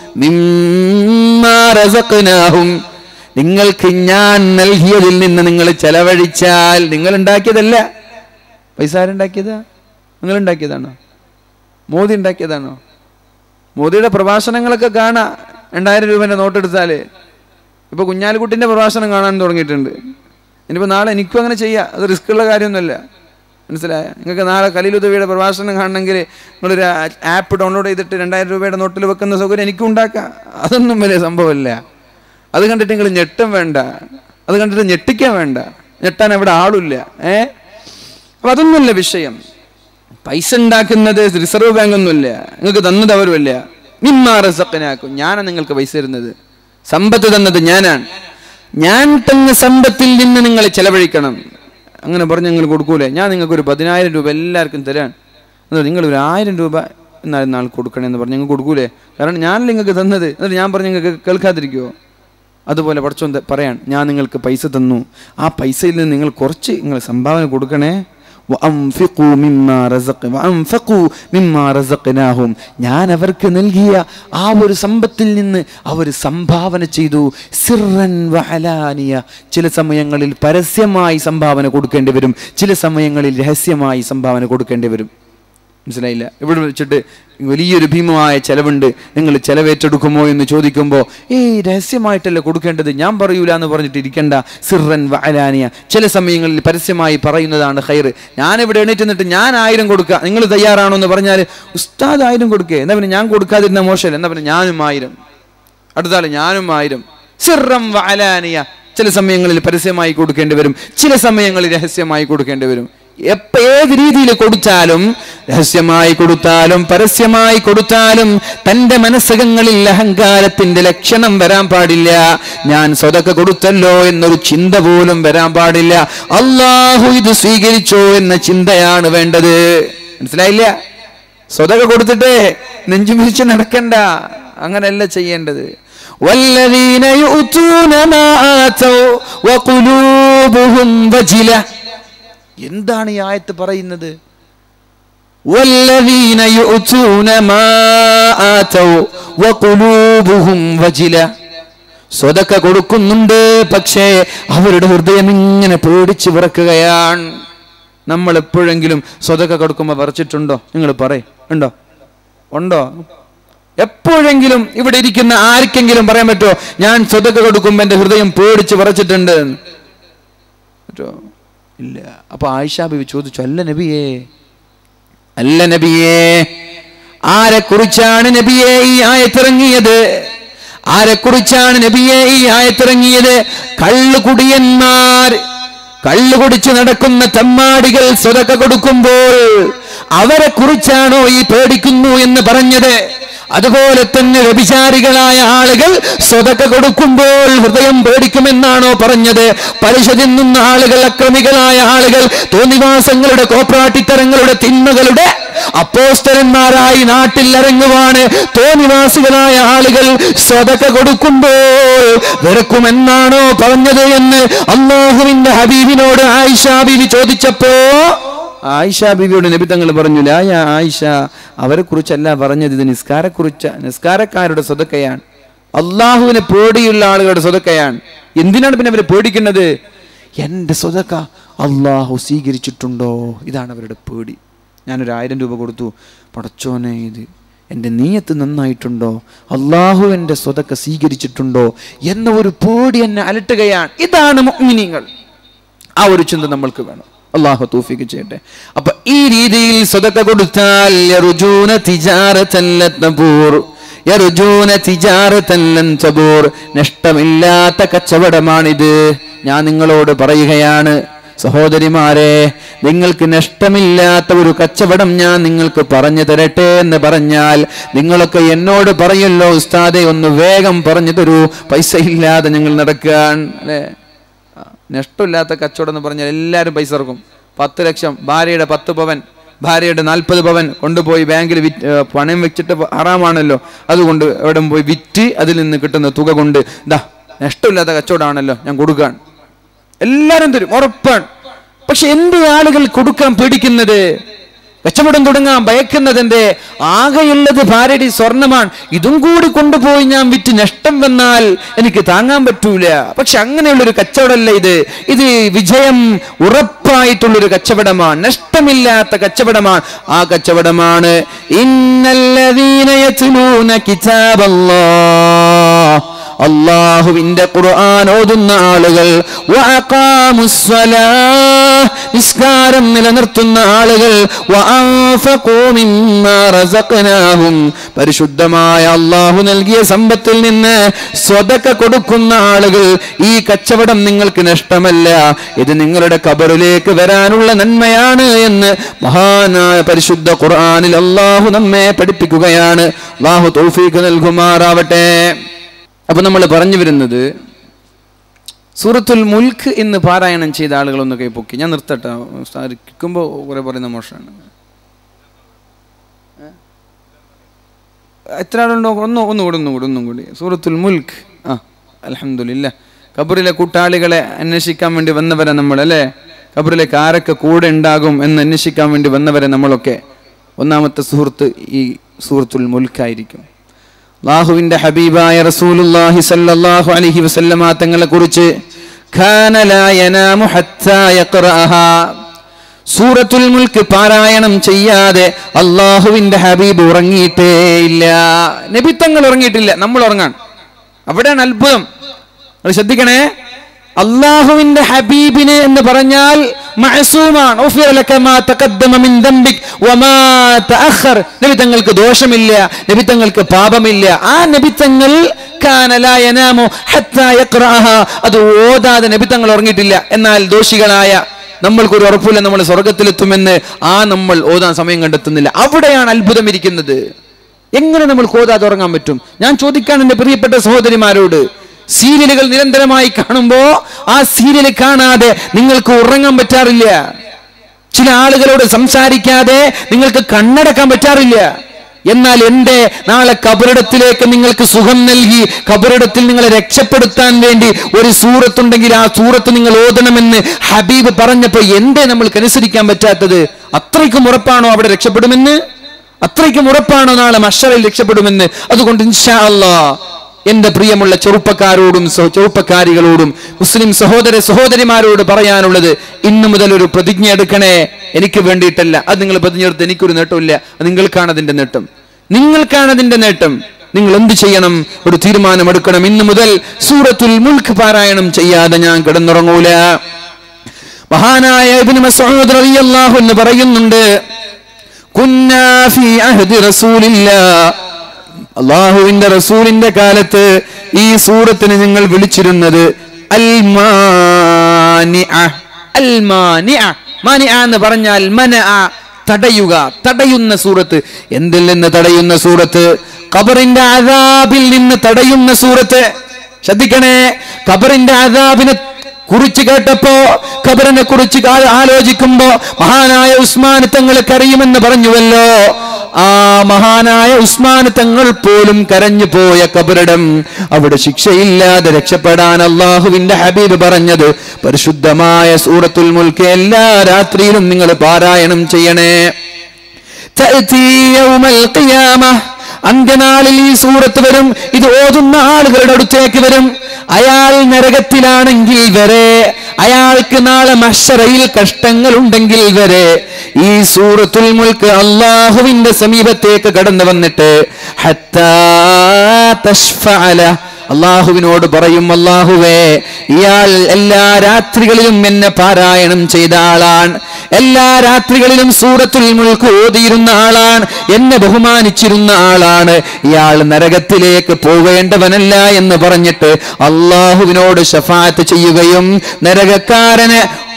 മിമ്മാ റസഖ്നാഹും നിങ്ങൾക്ക് ഞാൻ നൽകിയതിൽ നിന്ന് നിങ്ങൾ ചെലവഴിച്ചാൽ നിങ്ങൾ ഉണ്ടാക്കിയതല്ല പൈസ ആരുണ്ടാക്കിയതാ നിങ്ങൾ ഉണ്ടാക്കിയതാണോ മോദി ഉണ്ടാക്കിയതാണോ മോദിയുടെ പ്രഭാഷണങ്ങളൊക്കെ കാണാം രണ്ടായിരം രൂപേൻ്റെ നോട്ടെടുത്താൽ ഇപ്പോൾ കുഞ്ഞാലിക്കുട്ടിൻ്റെ പ്രഭാഷണം കാണാൻ തുടങ്ങിയിട്ടുണ്ട് ഇനിയിപ്പോൾ നാളെ എനിക്കും അങ്ങനെ ചെയ്യാം അത് റിസ്ക് ഉള്ള കാര്യമൊന്നുമല്ല മനസ്സിലായ നിങ്ങൾക്ക് നാളെ കലീലുദവിയുടെ പ്രഭാഷണം കാണണമെങ്കിൽ നിങ്ങളൊരു ആപ്പ് ഡൗൺലോഡ് ചെയ്തിട്ട് രണ്ടായിരം രൂപയുടെ നോട്ടിൽ വെക്കുന്ന സൗകര്യം എനിക്കും ഉണ്ടാക്കാം അതൊന്നും വലിയ സംഭവമല്ല അത് കണ്ടിട്ട് നിങ്ങൾ ഞെട്ടും വേണ്ട അത് കണ്ടിട്ട് ഞെട്ടിക്കാൻ വേണ്ട ഞെട്ടാൻ അവിടെ ആളില്ല ഏ അപ്പൊ അതൊന്നുമല്ല വിഷയം പൈസ ഉണ്ടാക്കുന്നത് റിസർവ് ബാങ്ക് ഒന്നുമില്ല നിങ്ങൾക്ക് തന്നത് അവരുമല്ല നിമ്മാറസക്കനാക്കും ഞാനാണ് നിങ്ങൾക്ക് പൈസ തരുന്നത് സമ്പത്ത് തന്നത് ഞാനാണ് ഞാൻ തന്ന സമ്പത്തിൽ നിന്ന് നിങ്ങൾ ചെലവഴിക്കണം അങ്ങനെ പറഞ്ഞ് നിങ്ങൾ കൊടുക്കൂലേ ഞാൻ നിങ്ങൾക്ക് ഒരു പതിനായിരം രൂപ എല്ലാവർക്കും തരാൻ എന്നിട്ട് നിങ്ങൾ ഒരു ആയിരം രൂപ എന്നാലും നാൾ കൊടുക്കണേ എന്ന് പറഞ്ഞ് നിങ്ങൾ കൊടുക്കൂലേ കാരണം ഞാൻ നിങ്ങൾക്ക് തന്നത് എന്നിട്ട് ഞാൻ പറഞ്ഞ് നിങ്ങൾക്ക് കേൾക്കാതിരിക്കുമോ അതുപോലെ പഠിച്ചോ പറയാൻ ഞാൻ നിങ്ങൾക്ക് പൈസ തന്നു ആ പൈസയിൽ നിന്ന് നിങ്ങൾ കുറച്ച് നിങ്ങൾ സംഭാവന കൊടുക്കണേ وأنفقوا مما رزق وأنفقوا مما رزقناهم ഞാൻ അവർക്ക് നൽകിയ ആ ഒരു സമ്പത്തിൽ നിന്ന് അവർ സംഭാവന ചെയ്തു സിറൻ വഹലാനിയ ചില സമയങ്ങളിൽ പരസ്യമായി സംഭാവന കൊടുക്കേണ്ടി വരും ചില സമയങ്ങളിൽ രഹസ്യമായി സംഭാവന കൊടുക്കേണ്ടി വരും മനസ്സിലായില്ല ഇവിടെ വെച്ചിട്ട് വലിയൊരു ഭീമമായ ചെലവുണ്ട് നിങ്ങൾ ചെലവേറ്റെടുക്കുമോ എന്ന് ചോദിക്കുമ്പോൾ ഏയ് രഹസ്യമായിട്ടല്ല കൊടുക്കേണ്ടത് ഞാൻ പറയൂല എന്ന് പറഞ്ഞിട്ട് ഇരിക്കണ്ട സിറൻ വഅലാനിയ ചില സമയങ്ങളിൽ പരസ്യമായി പറയുന്നതാണ് ഹൈർ ഞാനിവിടെ എണീറ്റ് നിന്നിട്ട് ഞാൻ ആയിരം കൊടുക്കുക നിങ്ങൾ തയ്യാറാണോ എന്ന് പറഞ്ഞാൽ ഉസ്താദ് ആയിരം കൊടുക്കേ എന്നാ പിന്നെ ഞാൻ കൊടുക്കാതിരുന്ന മോശമല്ല എന്നാ പിന്നെ ഞാനും ആയിരം അടുത്താൾ ഞാനും ആയിരം സിറം വഅലാനിയ ചില സമയങ്ങളിൽ പരസ്യമായി കൊടുക്കേണ്ടി വരും ചില സമയങ്ങളിൽ രഹസ്യമായി കൊടുക്കേണ്ടി വരും എപ്പ ഏത് രീതിയിൽ കൊടുത്താലും രഹസ്യമായി കൊടുത്താലും പരസ്യമായി കൊടുത്താലും തന്റെ മനസ്സകങ്ങളിൽ അഹങ്കാരത്തിന്റെ ലക്ഷണം വരാൻ പാടില്ല ഞാൻ സ്വതക്ക കൊടുത്തല്ലോ എന്നൊരു ചിന്ത പോലും വരാൻ പാടില്ല അള്ളാഹു ഇത് സ്വീകരിച്ചോ എന്ന ചിന്തയാണ് വേണ്ടത് മനസ്സിലായില്ല സ്വതക കൊടുത്തിട്ട് നെഞ്ചു മിരിച്ച് നടക്കണ്ട അങ്ങനെയല്ല ചെയ്യേണ്ടത് والذين يؤتون ما آتوا وقلوبهم وجلة എന്താണ് ഈ ആയത്ത് പറയുന്നത് والذين يؤتون ما آتوا وقلوبهم وجلة സ്വതക്ക കൊടുക്കുന്നുണ്ട് പക്ഷേ അവരുടെ ഹൃദയം ഇങ്ങനെ പേടിച്ച് വിറക്കുകയാണ് നമ്മൾ എപ്പോഴെങ്കിലും സ്വതക്ക കൊടുക്കുമ്പോൾ വിറച്ചിട്ടുണ്ടോ നിങ്ങൾ പറയും ഉണ്ടോ ഉണ്ടോ എപ്പോഴെങ്കിലും ഇവിടെ ഇരിക്കുന്ന ആർക്കെങ്കിലും പറയാൻ പറ്റുമോ ഞാൻ സ്വതക്ക കൊടുക്കുമ്പോൾ എൻ്റെ ഹൃദയം പേടിച്ച് വിറച്ചിട്ടുണ്ട് എന്ന്? പറ്റുമോ ഇല്ല അപ്പൊ ആയിഷ ബിബി ചോദിച്ചു അല്ല നബിയേ അല്ല നബിയേ ആരെ കുറിച്ചാണ് നബിയെ ഈ ആയത്തിറങ്ങിയത് ആരെ കുറിച്ചാണ് നബിയെ ഈ ആയത്തിറങ്ങിയത് കള്ളുകുടിയന്മാർ കള്ളു കുടിച്ചു നടക്കുന്ന തെമ്മാടികൾ സ്വതക്ക കൊടുക്കുമ്പോൾ അവരെ കുറിച്ചാണോ ഈ പേടിക്കുന്നു എന്ന് പറഞ്ഞത് അതുപോലെ തന്നെ വ്യഭിചാരികളായ ആളുകൾ സ്വതക്ക കൊടുക്കുമ്പോൾ ഹൃദയം പേടിക്കുമെന്നാണോ പറഞ്ഞത് പലിശ തിന്നുന്ന ആളുകൾ അക്രമികളായ ആളുകൾ തോന്നിവാസങ്ങളുടെ കോപ്രാട്ടിത്തരങ്ങളുടെ തിന്മകളുടെ അപ്പോസ്തരന്മാരായി നാട്ടിൽ ഇറങ്ങുവാണ് തോന്നിവാസികളായ ആളുകൾ സ്വതക്ക കൊടുക്കുമ്പോൾ വെറുക്കുമെന്നാണോ പറഞ്ഞത് എന്ന് അള്ളാഹുവിന്റെ ഹബീബിനോട് ആയിഷ ബീവി ചോദിച്ചപ്പോ ആയിഷ ബീവിയോട് നബി തങ്ങൾ പറഞ്ഞു ലായ ആയിഷ അവരെ കുറിച്ചല്ല പറഞ്ഞത് ഇത് നിസ്കാരക്കുറിച്ച നിസ്കാരക്കാരുടെ സ്വതക്കയാണ് അള്ളാഹുവിനെ പേടിയുള്ള ആളുകളുടെ സ്വതക്കയാണ് എന്തിനാണ് പിന്നെ അവരെ പേടിക്കുന്നത് എൻ്റെ സ്വതക്ക അള്ളാഹു സ്വീകരിച്ചിട്ടുണ്ടോ ഇതാണ് അവരുടെ പേടി ഞാനൊരു ആയിരം രൂപ കൊടുത്തു പടച്ചോനെ ഇത് എൻ്റെ നീയത്ത് നന്നായിട്ടുണ്ടോ അള്ളാഹു എൻ്റെ സ്വതക്ക സ്വീകരിച്ചിട്ടുണ്ടോ എന്ന ഒരു പേടി എന്നെ അലട്ടുകയാണ് ഇതാണ് മുഅ്മിനീങ്ങൾ ആ ഒരു ചിന്ത നമ്മൾക്ക് വേണം അള്ളാഹു തൗഫീഖ് ചെയ്യട്ടെ അപ്പൊ ഈ രീതിയിൽ സ്വതക്ക കൊടുത്താൽ യർജൂന തിജാറത്തൻ ലൻ തബൂർ. യർജൂന തിജാറത്തൻ ലൻ തബൂർ. നഷ്ടമില്ലാത്ത കച്ചവടമാണിത് ഞാൻ നിങ്ങളോട് പറയുകയാണ് സഹോദരിമാരെ നിങ്ങൾക്ക് നഷ്ടമില്ലാത്ത ഒരു കച്ചവടം ഞാൻ നിങ്ങൾക്ക് പറഞ്ഞു തരട്ടെ എന്ന് പറഞ്ഞാൽ നിങ്ങളൊക്കെ എന്നോട് പറയല്ലോ ഉസ്താദെ ഒന്ന് വേഗം പറഞ്ഞു തരൂ പൈസ ഇല്ലാതെ ഞങ്ങൾ നടക്കാൻ അല്ലേ ആ, നഷ്ടമില്ലാത്ത കച്ചവടം എന്ന് പറഞ്ഞാൽ എല്ലാവരും പൈസ ഇറക്കും പത്ത് ലക്ഷം ഭാര്യയുടെ പത്ത് പവൻ ഭാര്യയുടെ നാൽപ്പത് പവൻ കൊണ്ടുപോയി ബാങ്കിൽ വിറ്റ് ഏ, പണയം വെച്ചിട്ട് ഹറാമാണല്ലോ അതുകൊണ്ട് എവിടെ പോയി വിറ്റ് അതിൽ നിന്ന് കിട്ടുന്ന തുക കൊണ്ട് ഇതാ നഷ്ടമില്ലാത്ത കച്ചവടമാണല്ലോ ഞാൻ കൊടുക്കാൻ എല്ലാവരും തരും ഉറപ്പാണ് പക്ഷെ എന്ത് ആളുകൾ കൊടുക്കാൻ പേടിക്കുന്നത് കച്ചവടം തുടങ്ങാൻ ഭയക്കുന്നതിന്റെ ആകെയുള്ളത് ഭാര്യയുടെ സ്വർണമാണ് ഇതും കൂടി കൊണ്ടുപോയി ഞാൻ വിറ്റ് നഷ്ടം വന്നാൽ എനിക്ക് താങ്ങാൻ പറ്റൂല പക്ഷെ അങ്ങനെയുള്ളൊരു കച്ചവടമല്ല ഇത് ഇത് വിജയം ഉറപ്പായിട്ടുള്ളൊരു കച്ചവടമാണ് നഷ്ടമില്ലാത്ത കച്ചവടമാണ് ആ കച്ചവടമാണ് ഇന്നല്ലദീന യത്ലൂന കിതാബല്ലാഹ് അള്ളാഹുവിന്റെ ഖുർആൻ ഓതുന്ന ആളുകൾ വഅഖാമുസ്സലാഹ് നിസ്കാരം നിലനിർത്തുന്ന ആളുകൾ വഅൻഫഖൂ മിമ്മാ റസഖ്നാഹും പരിശുദ്ധമായ അള്ളാഹു നൽകിയ സമ്പത്തിൽ നിന്ന് സ്വതക്ക കൊടുക്കുന്ന ആളുകൾ ഈ കച്ചവടം നിങ്ങൾക്ക് നഷ്ടമല്ല ഇത് നിങ്ങളുടെ കബറിലേക്ക് വരാനുള്ള നന്മയാണ് എന്ന് മഹാനായ പരിശുദ്ധ ഖുർആനിൽ അള്ളാഹു നമ്മെ പഠിപ്പിക്കുകയാണ് അള്ളാഹു തൗഫീഖ് നൽകുമാറാവട്ടെ അപ്പൊ നമ്മൾ പറഞ്ഞു വരുന്നത് സൂറത്തുൽ മുൽക്ക് എന്ന് പാരായണം ചെയ്ത ആളുകളൊന്ന് കൈപ്പൊക്കി ഞാൻ നിർത്തട്ടെ കേൾക്കുമ്പോൾ കുറെ പറയുന്ന മോശമാണ് ഏ? എത്ര ആളുണ്ടോ ഒന്ന് ഒന്നുകൂടി ഒന്നുകൂടി ഒന്നും കൂടി സൂറത്തുൽ മുൽക്ക് ആ അലഹമില്ല കബറിലെ കൂട്ടാളികളെ അന്വേഷിക്കാൻ വേണ്ടി വന്നവരെ നമ്മൾ അല്ലേ കബറിലേക്ക് ആരൊക്കെ കൂടെ ഉണ്ടാകും എന്ന് അന്വേഷിക്കാൻ വേണ്ടി വന്നവരെ നമ്മളൊക്കെ ഒന്നാമത്തെ സുഹൃത്ത് ഈ സൂറത്തുൽ മുൽക്കായിരിക്കും അള്ളാഹുവിന്റെ ഹബീബായ റസൂലുള്ളാഹി സല്ലല്ലാഹു അലൈഹി വസല്ലമ തങ്ങളെ കുറിച്ച് ഖാന ലാ യനാമു ഹത്താ യഖറഅഹാ സൂറത്തുൽ മുൽക്ക് പാരായണം ചെയ്യാതെ അള്ളാഹുവിന്റെ ഹബീബ് ഉറങ്ങിയിട്ടേ ഇല്ല നബിത്തങ്ങൾ ഉറങ്ങിയിട്ടില്ല നമ്മൾ ഉറങ്ങാൻ അവിടെയാണ് അത്ഭുതം അത് ശ്രദ്ധിക്കണേ അള്ളാഹുവിന്റെ ഹബീബിന് എന്ന് പറഞ്ഞാൽ മഅസൂമാണ് ഉഫിറ ലക മാ തഖദ്ദമ മിൻ ദംബിക് വമാ തഅഖർ നബിതങ്ങൾക്ക് ദോഷമില്ല നബിതങ്ങൾക്ക് പാപമില്ല ആ നബിതങ്ങൾ കാന ലാ യനാമു ഹത്താ യഖറഅഹ അത് ഓതാതെ നബിതങ്ങൾ ഉറങ്ങിയിട്ടില്ല എന്നാൽ ദോഷികളായ നമ്മൾക്കൊരു ഉറപ്പില്ല നമ്മൾ സ്വർഗത്തിലെത്തുമെന്ന് ആ നമ്മൾ ഓതാൻ സമയം കണ്ടെത്തുന്നില്ല അവിടെയാണ് അത്ഭുതം ഇരിക്കുന്നത് എങ്ങനെ നമ്മൾ ഓതാതെ ഉറങ്ങാൻ പറ്റും ഞാൻ ചോദിക്കാൻ എൻ്റെ പ്രിയപ്പെട്ട സഹോദരിമാരോട് സീരിയലുകൾ നിരന്തരമായി കാണുമ്പോ ആ സീരിയൽ കാണാതെ നിങ്ങൾക്ക് ഉറങ്ങാൻ പറ്റാറില്ല ചില ആളുകളോട് സംസാരിക്കാതെ നിങ്ങൾക്ക് കണ്ണടക്കാൻ പറ്റാറില്ല എന്നാൽ എന്റെ നാളെ കബറിടത്തിലേക്ക് നിങ്ങൾക്ക് സുഖം നൽകി കബറിടത്തിൽ നിങ്ങളെ രക്ഷപ്പെടുത്താൻ വേണ്ടി ഒരു സൂറത്തുണ്ടെങ്കിൽ ആ സൂറത്ത് നിങ്ങൾ ഓതണമെന്ന് ഹബീബ് പറഞ്ഞപ്പോ എന്തേ നമ്മൾക്ക് അനുസരിക്കാൻ പറ്റാത്തത് അത്രയ്ക്കും ഉറപ്പാണോ അവിടെ രക്ഷപ്പെടുമെന്ന് അത്രയ്ക്കും ഉറപ്പാണോ നാളെ മഷറിൽ രക്ഷപ്പെടുമെന്ന് അതുകൊണ്ട് ഇൻഷാ അല്ലാ എന്റെ പ്രിയമുള്ള ചെറുപ്പക്കാരോടും സഹ- ചെറുപ്പക്കാരികളോടും മുസ്ലിം സഹോദര സഹോദരിമാരോട് പറയാനുള്ളത് ഇന്നു മുതൽ ഒരു പ്രതിജ്ഞ എടുക്കണേ എനിക്ക് വേണ്ടിയിട്ടല്ല അത് നിങ്ങൾ പ്രതിജ്ഞ എടുത്ത് എനിക്കൊരു നേട്ടമില്ല അത് നിങ്ങൾക്കാണ് അതിന്റെ നേട്ടം നിങ്ങൾക്കാണ് അതിന്റെ നേട്ടം നിങ്ങൾ എന്ത് ചെയ്യണം ഒരു തീരുമാനം എടുക്കണം ഇന്നു മുതൽ സൂറത്തുൽ മുൽക്ക് പാരായണം ചെയ്യാതെ ഞാൻ കിടന്നുറങ്ങൂല മഹാനായ ഇബ്നു മസ്ഊദ് റളിയല്ലാഹു എന്ന് പറയുന്നുണ്ട് കുന്നാ ഫീ അഹ്ദി റസൂലില്ലാ അള്ളാഹുവിന്റെ റസൂലിന്റെ കാലത്ത് ഈ സൂറത്തിന് നിങ്ങൾ വിളിച്ചിരുന്നത് അൽമാനിഅ. അൽമാനിഅ. മാനിഅ എന്ന് പറഞ്ഞാൽ മനഅ തടയുക തടയുന്ന സൂറത്ത് എന്തിൽ നിന്ന് തടയുന്ന സൂറത്ത് ഖബറിന്റെ അദാബിൽ നിന്ന് തടയുന്ന സൂറത്ത് ശ്രദ്ധിക്കണേ ഖബറിന്റെ അദാബിനെ കുറിച്ച് കേട്ടപ്പോ ഖബറിനെ കുറിച്ച് ആ- ആലോചിക്കുമ്പോ മഹാനായ ഉസ്മാൻ തങ്ങൾ കരയുമെന്ന് പറഞ്ഞുവല്ലോ ആ മഹാനായ ഉസ്മാൻ തങ്ങൾ പോലും കരഞ്ഞു പോയ കബറിടം അവിടെ ശിക്ഷയില്ലാതെ രക്ഷപ്പെടാൻ അള്ളാഹുവിന്റെ ഹബീബ് പറഞ്ഞത് പരിശുദ്ധമായ സൂറത്തുൽ മുൽക്ക് എല്ലാ രാത്രിയിലും നിങ്ങൾ പാരായണം ചെയ്യണേ തഅ്തി യൗമൽ ഖിയാമ. അന്ത്യനാളിൽ ഈ സൂറത്ത് വരും ഇത് ഓതുന്ന ആളുകളുടെ അടുത്തേക്ക് വരും അയാൾ നരകത്തിലാണെങ്കിൽ വരെ അയാൾക്ക് നാളെ മഷറയിൽ കഷ്ടങ്ങൾ ഉണ്ടെങ്കിൽ വരെ ഈ സൂറത്തുൽ മുൽക്ക് അള്ളാഹുവിന്റെ സമീപത്തേക്ക് കടന്നു വന്നിട്ട് ഹത്താ തശ്ഫഅല അള്ളാഹുവിനോട് പറയും അള്ളാഹുവേ ഇയാൾ എല്ലാ രാത്രികളിലും എന്നെ പാരായണം ചെയ്ത ആളാണ് എല്ലാ രാത്രികളിലും സൂറത്തുൽ മുൽക്ക് ഓതിയിരുന്ന ആളാണ് എന്നെ ബഹുമാനിച്ചിരുന്ന ആളാണ് ഇയാൾ നരകത്തിലേക്ക് പോവേണ്ടവനല്ല എന്ന് പറഞ്ഞിട്ട് അള്ളാഹുവിനോട് ഷഫാത്ത് ചെയ്യുകയും നരകക്കാരന്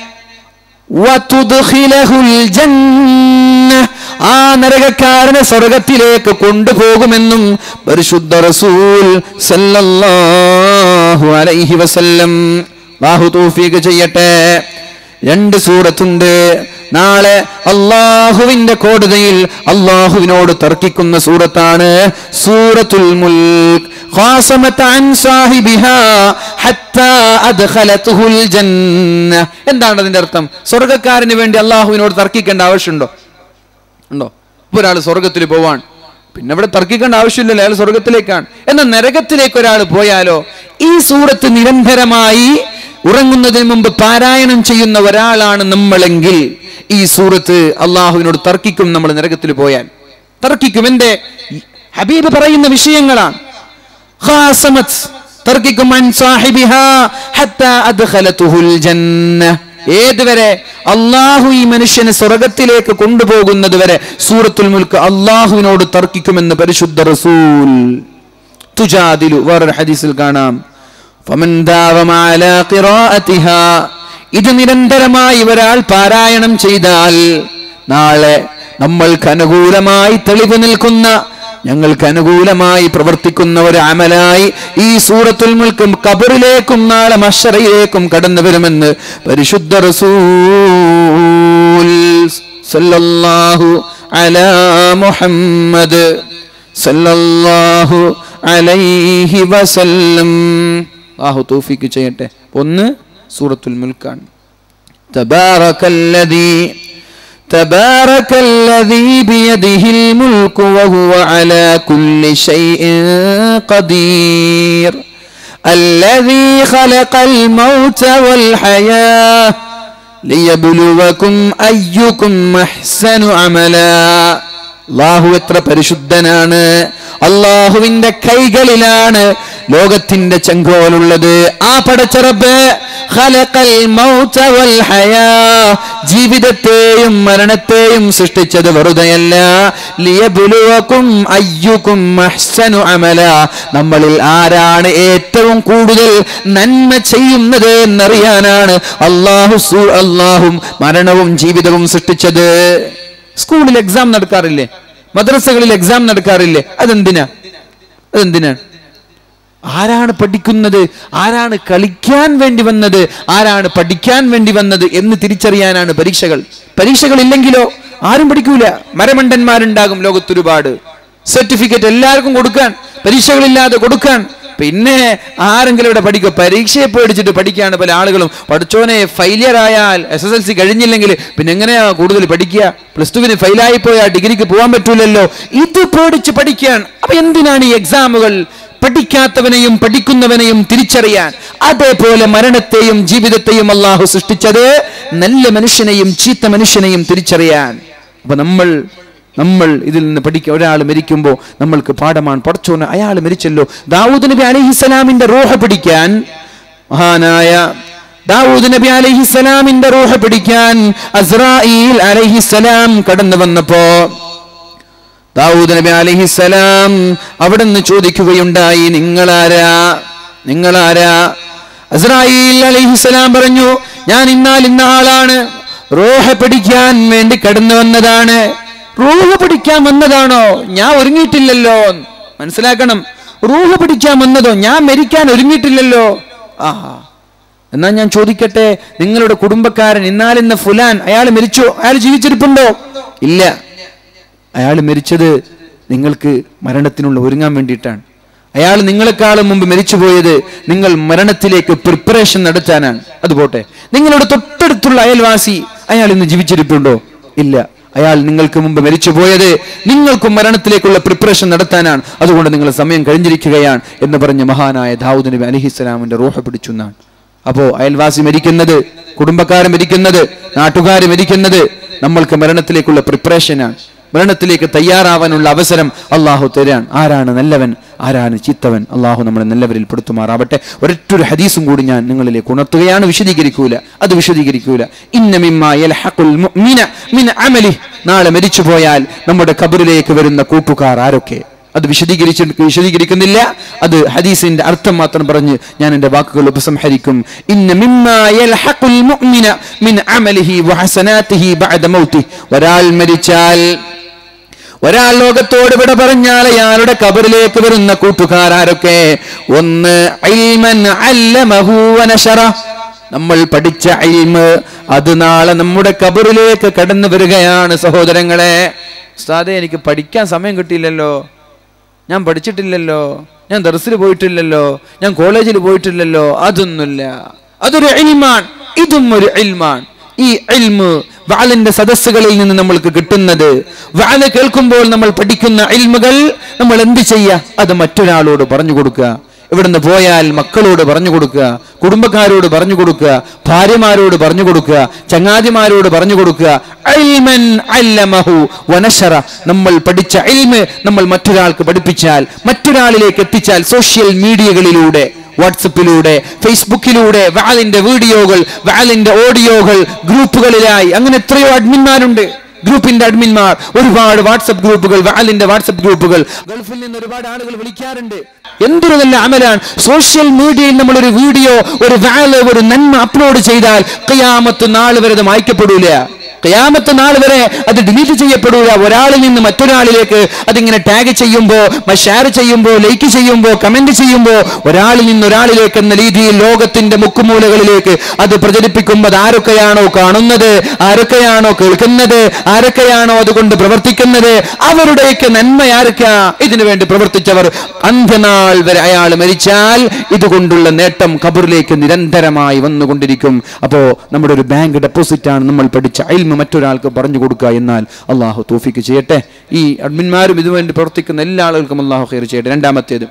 വതുദ്ഖിലഹുൽ ജന്ന. ആ നരകക്കാരനെ സ്വർഗത്തിലേക്ക് കൊണ്ടുപോകുമെന്നും പരിശുദ്ധ റസൂൽ സല്ലല്ലാഹു അലൈഹി വസല്ലം ബാഹു തൗഫീഖ് ചെയ്യട്ടെ രണ്ട് സൂറത്തുണ്ട് നാളെ അള്ളാഹുവിന്റെ കോടതിയിൽ അള്ളാഹുവിനോട് തർക്കിക്കുന്ന സൂറത്താണ് സൂറത്തുൽ മുൽക്ക് ഖാസമത അൻ സാഹിബിഹാ ഹത്താ അദ്ഖലതുഹുൽ ജന്ന എന്താണ് അതിന്റെ അർത്ഥം സ്വർഗ്ഗക്കാരന് വേണ്ടി അള്ളാഹുവിനോട് തർക്കിക്കേണ്ട ആവശ്യമുണ്ടോ ഉണ്ടോ ഇപ്പൊ ഒരാൾ സ്വർഗത്തിൽ പോവാൻ പിന്നെ ഇവിടെ തർക്കിക്കേണ്ട ആവശ്യമില്ലല്ലോ അയാൾ സ്വർഗത്തിലേക്കാണ് എന്നാൽ നരകത്തിലേക്ക് ഒരാൾ പോയാലോ ഈ സൂറത്ത് നിരന്തരമായി ഉറങ്ങുന്നതിന് മുമ്പ് പാരായണം ചെയ്യുന്ന ഒരാളാണ് നമ്മളെങ്കിൽ ഈ സൂറത്ത് അള്ളാഹുവിനോട് തർക്കിക്കും നമ്മൾ നരകത്തിൽ പോയാൽ തർക്കിക്കും എന്റെ ഹബീബ് പറയുന്ന വിഷയങ്ങളാണ് ഖാസമത് തർക്കിക്കും അൻ സാഹിബിഹാ ഹത്താ അദ്ഖലതുഹുൽ ജന്ന ഏതുവരെ അള്ളാഹു ഈ മനുഷ്യനെ സ്വർഗത്തിലേക്ക് കൊണ്ടുപോകുന്നത് വരെ സൂറത്തുൽ മുൽക്ക് അള്ളാഹുവിനോട് തർക്കിക്കുമെന്ന് പരിശുദ്ധ റസൂൽ തുജാദിലു വേറൊരു ഹദീസിൽ കാണാം ഫമൻ ദാവമ അലാ ഖിറാഅതിഹാ ഇത് നിരന്തരമായി ഒരാൾ പാരായണം ചെയ്താൽ നാളെ നമ്മൾക്ക് അനുകൂലമായി തെളിവ് നിൽക്കുന്ന ഞങ്ങൾക്ക് അനുകൂലമായി പ്രവർത്തിക്കുന്ന ഒരു അമലായി ഈ സൂറത്തുൽ മുൽക്കും കബറിലേക്കും നാളെ മഷറയിലേക്കും കടന്നു വരുമെന്ന് പരിശുദ്ധ റസൂൽ സല്ലല്ലാഹു അലാ മുഹമ്മദ് സല്ലല്ലാഹു അലൈഹി വസല്ലം ആഹു തൗഫീക്ക് ചെയ്യട്ടെ ഒന്ന് സൂറത്തുൽ മുൽക്കാണ് തബാറകല്ലദീ تبارك الذي بيده الملك وهو على كل شيء قدير الذي خلق الموت والحياة ليبلوكم أيكم أحسن عملا അള്ളാഹു എത്ര പരിശുദ്ധനാണ് അള്ളാഹുവിന്റെ കൈകളിലാണ് ലോകത്തിന്റെ ചെങ്കോലുള്ളത് ആ പടച്ചറബ് ഖലഖൽ മൗത വൽ ഹയാ ജീവിതത്തെയും മരണത്തെയും സൃഷ്ടിച്ചത് വെറുതെയല്ല ലിയബുലുവക്കും അയ്യുക്കും അഹ്സനു അമല നമ്മളിൽ ആരാണ് ഏറ്റവും കൂടുതൽ നന്മ ചെയ്യുന്നത് എന്നറിയാനാണ് അള്ളാഹു സു- അള്ളാഹും മരണവും ജീവിതവും സൃഷ്ടിച്ചത് സ്കൂളിൽ എക്സാം നടക്കാറില്ലേ മദ്രസകളിൽ എക്സാം നടക്കാറില്ലേ അതെന്തിനാ അതെന്തിനാണ് ആരാണ് പഠിക്കുന്നത് ആരാണ് കളിക്കാൻ വേണ്ടി വന്നത് ആരാണ് പഠിക്കാൻ വേണ്ടി വന്നത് എന്ന് തിരിച്ചറിയാനാണ് പരീക്ഷകൾ പരീക്ഷകൾ ഇല്ലെങ്കിലോ ആരും പഠിക്കൂല മരമണ്ടന്മാരുണ്ടാകും ലോകത്തൊരുപാട് സർട്ടിഫിക്കറ്റ് എല്ലാവർക്കും കൊടുക്കാൻ പരീക്ഷകളില്ലാതെ കൊടുക്കാൻ പിന്നെ ആരെങ്കിലും ഇവിടെ പഠിക്കുക പരീക്ഷയെ പേടിച്ചിട്ട് പഠിക്കുകയാണ് പല ആളുകളും പഠിച്ചോനെ ഫെയിലിയർ ആയാൽ എസ് എസ് എൽ സി കഴിഞ്ഞില്ലെങ്കിൽ പിന്നെ എങ്ങനെയാ കൂടുതൽ പഠിക്കുക പ്ലസ് ടുവിന് ഫെയിലായി പോയാൽ ഡിഗ്രിക്ക് പോകാൻ പറ്റൂലല്ലോ ഇത് പേടിച്ച് പഠിക്കാൻ അപ്പൊ എന്തിനാണ് ഈ എക്സാമുകൾ പഠിക്കാത്തവനെയും പഠിക്കുന്നവനെയും തിരിച്ചറിയാൻ അതേപോലെ മരണത്തെയും ജീവിതത്തെയും അള്ളാഹു സൃഷ്ടിച്ചത് നല്ല മനുഷ്യനെയും ചീത്ത മനുഷ്യനെയും തിരിച്ചറിയാൻ അപ്പൊ നമ്മൾ നമ്മൾ ഇതിൽ നിന്ന് പഠിക്കുക ഒരാൾ മരിക്കുമ്പോൾ നമ്മൾക്ക് പാഠമാണ് പഠിച്ചോന്ന് അയാൾ മരിച്ചല്ലോ ദാവൂദ് നബി അലഹിസ്സലാമിന്റെ റൂഹ പിടിക്കാൻ മഹാനായ ദാവൂദ് നബി അലഹിസ്സലാമിന്റെ റൂഹ പിടിക്കാൻ അസ്രായിൽ അലഹിസ്സലാം കടന്നു വന്നപ്പോ ദാവൂദ് നബി അലഹിസലാം അവിടെ നിന്ന് ചോദിക്കുകയുണ്ടായി നിങ്ങളാരാ നിങ്ങളാരാ അസ്രായിൽ അലഹിസലാം പറഞ്ഞു ഞാൻ ഇന്നാൽ ഇന്ന ആളാണ് റോഹ പിടിക്കാൻ വേണ്ടി കടന്നു വന്നതാണ് റൂഹ പിടിക്കാൻ വന്നതാണോ ഞാൻ ഒരുങ്ങിയിട്ടില്ലല്ലോ മനസ്സിലാക്കണം റൂഹ പിടിക്കാൻ വന്നതോ ഞാൻ മരിക്കാൻ ഒരുങ്ങിയിട്ടില്ലല്ലോ ആഹാ എന്നാ ഞാൻ ചോദിക്കട്ടെ നിങ്ങളുടെ കുടുംബക്കാരൻ ഇന്നാലിന്ന ഫുലാൻ അയാൾ മരിച്ചോ അയാൾ ജീവിച്ചിരിപ്പുണ്ടോ ഇല്ല അയാൾ മരിച്ചത് നിങ്ങൾക്ക് മരണത്തിനുള്ള ഒരുങ്ങാൻ വേണ്ടിയിട്ടാണ് അയാൾ നിങ്ങളെക്കാളും മുമ്പ് മരിച്ചുപോയത് നിങ്ങൾ മരണത്തിലേക്ക് പ്രിപ്പറേഷൻ നടത്താനാണ് അത് പോട്ടെ നിങ്ങളുടെ തൊട്ടടുത്തുള്ള അയൽവാസി അയാൾ ഇന്ന് ജീവിച്ചിരിപ്പുണ്ടോ ഇല്ല അയാൾ നിങ്ങൾക്ക് മുമ്പ് മരിച്ചുപോയത് നിങ്ങൾക്കും മരണത്തിലേക്കുള്ള പ്രിപ്പറേഷൻ നടത്താനാണ് അതുകൊണ്ട് നിങ്ങൾ സമയം കഴിഞ്ഞിരിക്കുകയാണ് എന്ന് പറഞ്ഞ മഹാനായ ദാവൂദ് നബി അലിഹിസ്സലാമിന്റെ റൂഹ പിടിച്ചു എന്നാണ് അപ്പോ അയൽവാസി മരിക്കുന്നത് കുടുംബക്കാർ മരിക്കുന്നത് നാട്ടുകാർ മരിക്കുന്നത് നമ്മൾക്ക് മരണത്തിലേക്കുള്ള പ്രിപ്പറേഷനാണ് മരണത്തിലേക്ക് തയ്യാറാവാനുള്ള അവസരം അള്ളാഹു തരാൻ ആരാണ് നല്ലവൻ ആരാണ് ചീത്തവൻ അള്ളാഹു നമ്മളെ നല്ലവരിൽ പെടുത്തുമാറാവട്ടെ ഒരൊറ്റൊരു ഹദീസും കൂടി ഞാൻ നിങ്ങളിലേക്ക് ഉണർത്തുകയാണ് വിശദീകരിക്കൂല അത് വിശദീകരിക്കൂല ഇന്ന മിമ്മ യൽഹഖുൽ മുഅ്മിന മിൻ അമലി നാളെ മരിച്ചു പോയാൽ നമ്മുടെ കബറിലേക്ക് വരുന്ന കൂട്ടുകാർ ആരൊക്കെ അത് വിശദീകരിച്ച് വിശദീകരിക്കുന്നില്ല അത് ഹദീസിന്റെ അർത്ഥം മാത്രം പറഞ്ഞ് ഞാൻ എന്റെ വാക്കുകൾ ഉപസംഹരിക്കും ഇന്ന മിമ്മ യൽഹഖുൽ മുഅ്മിന മിൻ അമലിഹി വഹസനാതിഹി ബഅദ മൗതി ഒരാൾ മരിച്ചാൽ ഒരാൾ ലോകത്തോട് വിട പറഞ്ഞാൽ അയാളുടെ കബറിലേക്ക് വരുന്ന കൂട്ടുകാരൊക്കെ ഒന്ന് ഇൽമൻ അല്ലമഹു വനശറ നമ്മൾ പഠിച്ച ഇൽമ് അത് നാളെ നമ്മുടെ കബറിലേക്ക് കടന്നു വരികയാണ് സഹോദരങ്ങളെ ഉസ്താദെ എനിക്ക് പഠിക്കാൻ സമയം കിട്ടിയില്ലല്ലോ ഞാൻ പഠിച്ചിട്ടില്ലല്ലോ ഞാൻ ദർസിൽ പോയിട്ടില്ലല്ലോ ഞാൻ കോളേജിൽ പോയിട്ടില്ലല്ലോ അതൊന്നുമില്ല അതൊരു ഇൽമാൻ ഇതും ഒരു ഇൽമാൻ ഈ ഇൽമ് വാലിന്റെ സദസ്സുകളിൽ നിന്ന് നമ്മൾക്ക് കിട്ടുന്നത് വാല് കേൾക്കുമ്പോൾ നമ്മൾ പഠിക്കുന്ന ഇൽമുകൾ നമ്മൾ എന്ത് ചെയ്യുക അത് മറ്റൊരാളോട് പറഞ്ഞു കൊടുക്കുക ഇവിടുന്ന് പോയാൽ മക്കളോട് പറഞ്ഞു കൊടുക്കുക കുടുംബക്കാരോട് പറഞ്ഞു കൊടുക്കുക ഭാര്യമാരോട് പറഞ്ഞു കൊടുക്കുക ചങ്ങാതിമാരോട് പറഞ്ഞു കൊടുക്കുക ഇൽമൻ അല്ലമഹു വനശറ നമ്മൾ പഠിച്ച ഇൽമ് നമ്മൾ മറ്റൊരാൾക്ക് പഠിപ്പിച്ചാൽ മറ്റൊരാളിലേക്ക് എത്തിച്ചാൽ സോഷ്യൽ മീഡിയകളിലൂടെ വാട്സപ്പിലൂടെ ഫേസ്ബുക്കിലൂടെ വാലിന്റെ വീഡിയോകൾ വാലിന്റെ ഓഡിയോകൾ ഗ്രൂപ്പുകളിലായി അങ്ങനെ എത്രയോ അഡ്മിന്മാരുണ്ട് ഗ്രൂപ്പിന്റെ അഡ്മിന്മാർ ഒരുപാട് വാട്സപ്പ് ഗ്രൂപ്പുകൾ വാലിന്റെ വാട്സപ്പ് ഗ്രൂപ്പുകൾ ഗൾഫിൽ നിന്ന് ഒരുപാട് ആളുകൾ വിളിക്കാറുണ്ട് എന്തൊരു നല്ല അമലാണ് സോഷ്യൽ മീഡിയയിൽ നമ്മൾ ഒരു വീഡിയോ ഒരു വാല് ഒരു നന്മ അപ്ലോഡ് ചെയ്താൽ കയ്യാമത്ത് നാൾ വരെ അത് മായ്ക്കപ്പെടൂല കയാമത്തെ നാൾ വരെ അത് ഡിലീറ്റ് ചെയ്യപ്പെടൂല ഒരാളിൽ നിന്ന് മറ്റൊരാളിലേക്ക് അതിങ്ങനെ ടാഗ് ചെയ്യുമ്പോ ഷെയർ ചെയ്യുമ്പോ ലൈക്ക് ചെയ്യുമ്പോ കമന്റ് ചെയ്യുമ്പോ ഒരാളിൽ നിന്ന് ഒരാളിലേക്ക് എന്ന രീതിയിൽ ലോകത്തിന്റെ മുക്കുമൂലകളിലേക്ക് അത് പ്രചരിപ്പിക്കുമ്പോൾ അത് ആരൊക്കെയാണോ കാണുന്നത് ആരൊക്കെയാണോ കേൾക്കുന്നത് ആരൊക്കെയാണോ അതുകൊണ്ട് പ്രവർത്തിക്കുന്നത് അവരുടെയൊക്കെ നന്മ ആരൊക്കെയാ ഇതിനു വേണ്ടി പ്രവർത്തിച്ചവർ അന്ത്യനാൾ വരെ അയാൾ മരിച്ചാൽ ഇതുകൊണ്ടുള്ള നേട്ടം കബറിലേക്ക് നിരന്തരമായി വന്നുകൊണ്ടിരിക്കും അപ്പോ നമ്മുടെ ഒരു ബാങ്ക് ഡെപ്പോസിറ്റ് ആണ് നമ്മൾ പഠിച്ച അയൽമ മറ്റൊരാൾക്ക് പറഞ്ഞു കൊടുക്കുക എന്നാൽ അള്ളാഹു തോഫിക്ക് ചെയ്യട്ടെ ഈ അഡ്മിന്മാരും ഇതുവേണ്ടി പ്രവർത്തിക്കുന്ന എല്ലാ ആളുകൾക്കും അള്ളാഹു ഖൈർ ചെയ്യട്ടെ രണ്ടാമത്തേത്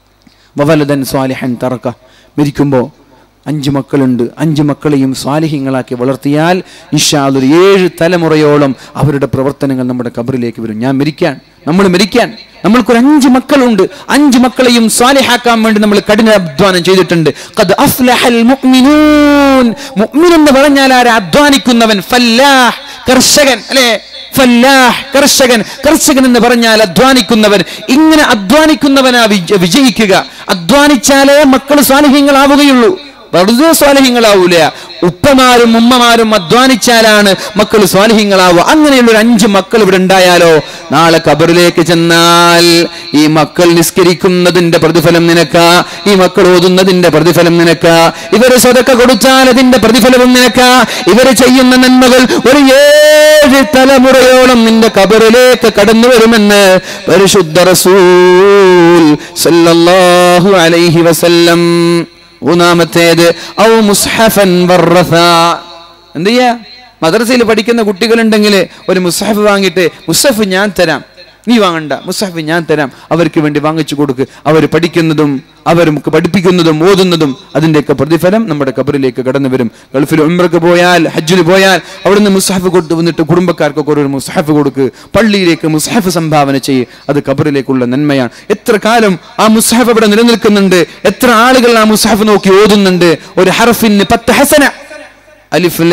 വവലദൻ സ്വാലിഹൻ തറക്ക മരിക്കുമ്പോൾ അഞ്ച് മക്കളുണ്ട് അഞ്ച് മക്കളെയും സ്വാലിഹ്യങ്ങളാക്കി വളർത്തിയാൽ ഇഷാദ് ഒരു ഏഴ് തലമുറയോളം അവരുടെ പ്രവർത്തനങ്ങൾ നമ്മുടെ കബറിലേക്ക് വരും ഞാൻ മരിക്കാൻ നമ്മൾ മരിക്കാൻ നമ്മൾക്കൊരു അഞ്ച് മക്കളുണ്ട് അഞ്ച് മക്കളെയും സ്വാലിഹാക്കാൻ വേണ്ടി നമ്മൾ കഠിന അധ്വാനം ചെയ്തിട്ടുണ്ട് ഖദ് അഫ്ലഹൽ മുഅ്മിനൂൻ മുഅ്മിൻ എന്ന് പറഞ്ഞാൽ ആരാ അധ്വാനിക്കുന്നവൻ ഫല്ലാഹ് കർഷകൻ അല്ലേ ഫല്ലാഹ് കർഷകൻ കർഷകൻ എന്ന് പറഞ്ഞാൽ അധ്വാനിക്കുന്നവൻ ഇങ്ങനെ അധ്വാനിക്കുന്നവനാ വിജ- വിജയിക്കുക അധ്വാനിച്ചാലേ മക്കൾ സ്വാലിഹ്യങ്ങളാവുകയുള്ളൂ വെറുതെ സ്വാലിഹ്യങ്ങളാവൂല ഉപ്പമാരും ഉമ്മമാരും അധ്വാനിച്ചാലാണ് മക്കൾ സ്വാലിഹ്യങ്ങളാവുക അങ്ങനെയുള്ള ഒരു അഞ്ച് മക്കൾ ഇവിടെ ഉണ്ടായാലോ നാളെ കബറിലേക്ക് ചെന്നാൽ ഈ മക്കൾ നിസ്കരിക്കുന്നതിന്റെ പ്രതിഫലം നിനക്ക ഈ മക്കൾ ഓതുന്നതിന്റെ പ്രതിഫലം നിനക്ക ഇവര് സ്വതക്ക കൊടുത്താൽ അതിന്റെ പ്രതിഫലവും നിനക്ക ഇവര് ചെയ്യുന്ന നന്മകൾ ഒരു ഏഴ് തലമുറയോളം നിന്റെ കബറിലേക്ക് കടന്നു വരുമെന്ന് പരിശുദ്ധ റസൂൽ സല്ലല്ലാഹു അലൈഹി വസല്ലം മൂന്നാമത്തേത് ഔ മുസ്ഹഫൻ വർറഥ എന്ത് ചെയ്യാ മദ്രസയിൽ പഠിക്കുന്ന കുട്ടികളുണ്ടെങ്കിൽ ഒരു മുസ്ഹഫ് വാങ്ങിയിട്ട് മുസ്ഹഫ് ഞാൻ തരാം നീ വാങ്ങണ്ട മുസ്ഹഫ് ഞാൻ തരാം അവർക്ക് വേണ്ടി വാങ്ങിച്ചു കൊടുക്ക് അവർ പഠിക്കുന്നതും അവർ പഠിപ്പിക്കുന്നതും ഓതുന്നതും അതിൻ്റെയൊക്കെ പ്രതിഫലം നമ്മുടെ കബറിലേക്ക് കടന്നു വരും ഗൾഫിൽ ഉംറക്ക് പോയാൽ ഹജ്ജിന് പോയാൽ അവിടുന്ന് മുസ്ഹഫ് കൊണ്ടു വന്നിട്ട് കുടുംബക്കാർക്കൊക്കെ ഒരു മുസ്ഹഫ് കൊടുക്ക് പള്ളിയിലേക്ക് മുസ്ഹഫ് സംഭാവന ചെയ്യ് അത് കബറിലേക്കുള്ള നന്മയാണ് എത്ര കാലം ആ മുസ്ഹഫ് ഇവിടെ നിലനിൽക്കുന്നുണ്ട് എത്ര ആളുകൾ ആ മുസ്ഹഫ് നോക്കി ഓതുന്നുണ്ട് ഒരു ഹർഫിന് പത്ത് ഹസന അലിഫ്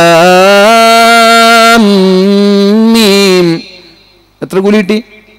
ലാം മീം എത്ര കൂലി കിട്ടി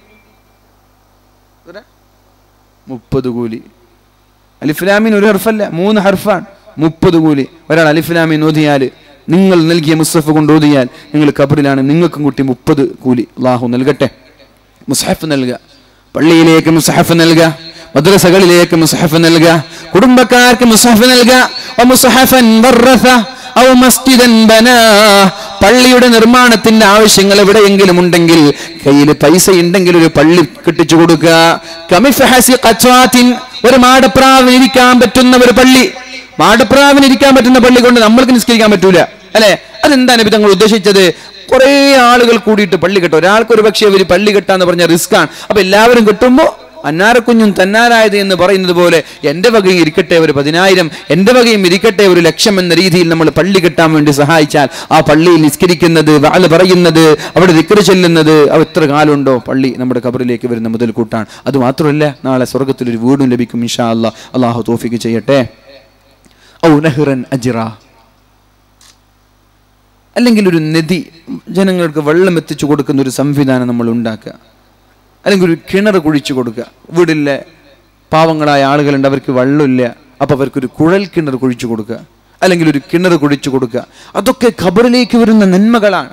എത്ര? മുപ്പത് കൂലി അലിഫ്ലാമീൻ ഒരു ഹർഫല്ല മൂന്ന് ഹർഫാണ് മുപ്പത് കൂലി ഒരാൾ അലിഫ്ലാമീൻ ഓതിയാൽ നിങ്ങൾ നൽകിയ മുസ്തഫ് കൊണ്ട് ഓതിയാൽ നിങ്ങൾ കബറിലാണ് നിങ്ങൾക്കും കൂട്ടി മുപ്പത് കൂലി അള്ളാഹു നൽകട്ടെ മുസ്ഹഫ് നൽകുക പള്ളിയിലേക്ക് മുസ്ഹഫ് നൽകുക മദ്രസകളിലേക്ക് മുസ്ഹഫ് നൽകുക കുടുംബക്കാർക്ക് മുസ്ഹഫ് നൽകുക വമുസ്ഹഫൻ വർറഥ ഔ മസ്ജിദൻ ബനാ പള്ളിയുടെ നിർമ്മാണത്തിന്റെ ആവശ്യങ്ങൾ എവിടെയെങ്കിലും ഉണ്ടെങ്കിൽ കയ്യിൽ പൈസ ഉണ്ടെങ്കിൽ ഒരു പള്ളി കെട്ടിച്ചു കൊടുക്കുക കമിഫഹസി ഖച്വാത്തിൻ ഒരു മാടപ്രാവിന് ഇരിക്കാൻ പറ്റുന്ന ഒരു പള്ളി മാടപ്രാവിന് ഇരിക്കാൻ പറ്റുന്ന പള്ളി കൊണ്ട് നമ്മൾക്ക് നിസ്കരിക്കാൻ പറ്റൂല അല്ലെ അതെന്താണ് ഇപ്പൊ തങ്ങൾ ഉദ്ദേശിച്ചത് കുറെ ആളുകൾ കൂടിയിട്ട് പള്ളി കെട്ടും ഒരാൾക്ക് ഒരു പക്ഷേ ഒരു പള്ളി കെട്ടാന്ന് പറഞ്ഞ റിസ്ക് ആണ് അപ്പൊ എല്ലാവരും കെട്ടുമ്പോ അന്നാരക്കുഞ്ഞും തന്നാരായത് എന്ന് പറയുന്നത് പോലെ എൻ്റെ വകയും ഇരിക്കട്ടെ ഒരു പതിനായിരം എൻ്റെ വകയും ഇരിക്കട്ടെ ഒരു ലക്ഷം എന്ന രീതിയിൽ നമ്മൾ പള്ളി കെട്ടാൻ വേണ്ടി സഹായിച്ചാൽ ആ പള്ളിയിൽ നിസ്കരിക്കുന്നത് വാല് പറയുന്നത് അവിടെ ദിക്കറ് ചെല്ലുന്നത് അവ എത്ര കാലമുണ്ടോ പള്ളി നമ്മുടെ കബറിലേക്ക് വരുന്ന മുതൽ കൂട്ടാണ് അത് മാത്രമല്ല നാളെ സ്വർഗത്തിൽ ഒരു വീടും ലഭിക്കും ഇൻഷാ അല്ലാ അള്ളാഹു തോഫിക്ക് ചെയ്യട്ടെ ഔ നഹ്റൻ അജിറ അല്ലെങ്കിൽ ഒരു നദി ജനങ്ങൾക്ക് വെള്ളം എത്തിച്ചു കൊടുക്കുന്ന ഒരു സംവിധാനം നമ്മൾ ഉണ്ടാക്കുക അല്ലെങ്കിൽ ഒരു കിണർ കുഴിച്ചു കൊടുക്കുക വീടിലെ പാവങ്ങളായ ആളുകളുണ്ട് അവർക്ക് വെള്ളമില്ല അപ്പൊ അവർക്കൊരു കുഴൽ കിണർ കുഴിച്ചു കൊടുക്കുക അല്ലെങ്കിൽ ഒരു കിണർ കുഴിച്ചു കൊടുക്കുക അതൊക്കെ ഖബറിലേക്ക് വരുന്ന നന്മകളാണ്